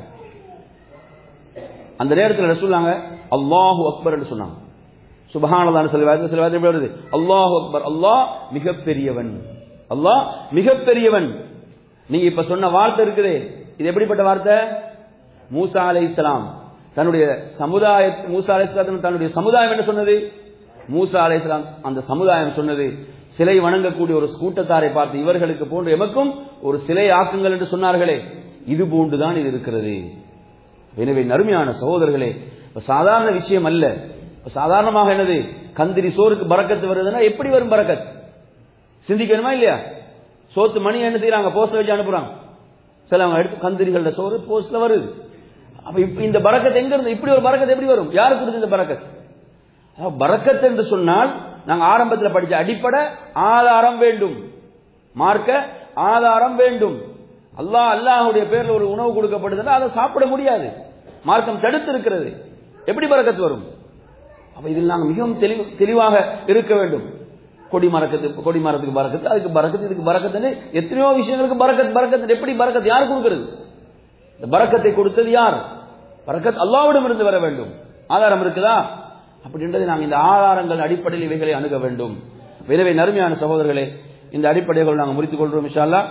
அந்த நேரத்தில் என்ன சொன்னாங்க அல்லாஹு அக்பர் என்று சொன்னாங்க சுபஹானல்லான்னு சொல்லி வார்த்தை சில வார்த்தை எப்படி வருது அல்லாஹு அக்பர் அல்லாஹ் மிகப்பெரியவன் அல்லாஹ் மிகப்பெரியவன் நீங்க இப்ப சொன்ன வார்த்தை இருக்குதே இது எப்படிப்பட்ட வார்த்தை மூசா அலை இஸ்லாம் தன்னுடைய சமுதாய மூசா அலை தன்னுடைய சமுதாயம் என்ன சொன்னது மூசா அலை அந்த சமுதாயம் சொன்னது சிலை வணங்கக்கூடிய ஒரு கூட்டத்தாரை பார்த்து இவர்களுக்கு போன்று எமக்கும் ஒரு சிலை ஆக்குங்கள் என்று சொன்னார்களே இது போன்றுதான் இது இருக்கிறது எனவே நறுமையான சகோதரர்களே இப்ப சாதாரண விஷயம் அல்ல இப்ப சாதாரணமாக என்னது கந்திரி சோறுக்கு பறக்கத்து வருதுன்னா எப்படி வரும் பறக்கத் சிந்திக்கணுமா இல்லையா சோத்து மணி என்ன செய்யறாங்க போஸ்ட்ல வச்சு அனுப்புறாங்க சில அவங்க எடுத்து கந்திரிகளோட சோறு போஸ்ட்ல வருது அப்ப இப்ப இந்த பறக்கத் எங்க இருந்து இப்படி ஒரு பறக்கத் எப்படி வரும் யாருக்கு கொடுத்து இந்த பறக்கத் அதாவது பறக்கத் என்று சொன்னால் நாங்க ஆரம்பத்தில் படிச்ச அடிப்படை ஆதாரம் வேண்டும் மார்க்க ஆதாரம் வேண்டும் அல்லாஹ் அல்லாஹ்வுடைய பேர்ல ஒரு உணவு கொடுக்கப்படுதுன்னா அதை சாப்பிட முடியாது மார்க்கம் தடுத்து இருக்கிறது எப்படி பறக்கத்து வரும் அப்ப இதில் நாங்கள் மிகவும் தெளிவு தெளிவாக இருக்க வேண்டும் கொடி மரக்கத்து கொடி மரத்துக்கு பறக்கத்து அதுக்கு பறக்கத்து இதுக்கு பறக்கத்துன்னு எத்தனையோ விஷயங்களுக்கு பறக்கத் பறக்கத்து எப்படி பறக்கத் யார் கொடுக்கிறது இந்த பறக்கத்தை கொடுத்தது யார் பறக்கத் அல்லாவிடம் இருந்து வர வேண்டும் ஆதாரம் இருக்குதா அப்படின்றது நாம் இந்த ஆதாரங்கள் அடிப்படையில் இவைகளை அணுக வேண்டும் எனவே நறுமையான சகோதரர்களே இந்த அடிப்படைகள் நாங்கள் முடித்துக் கொள்றோம் இன்ஷா அல்லாஹ்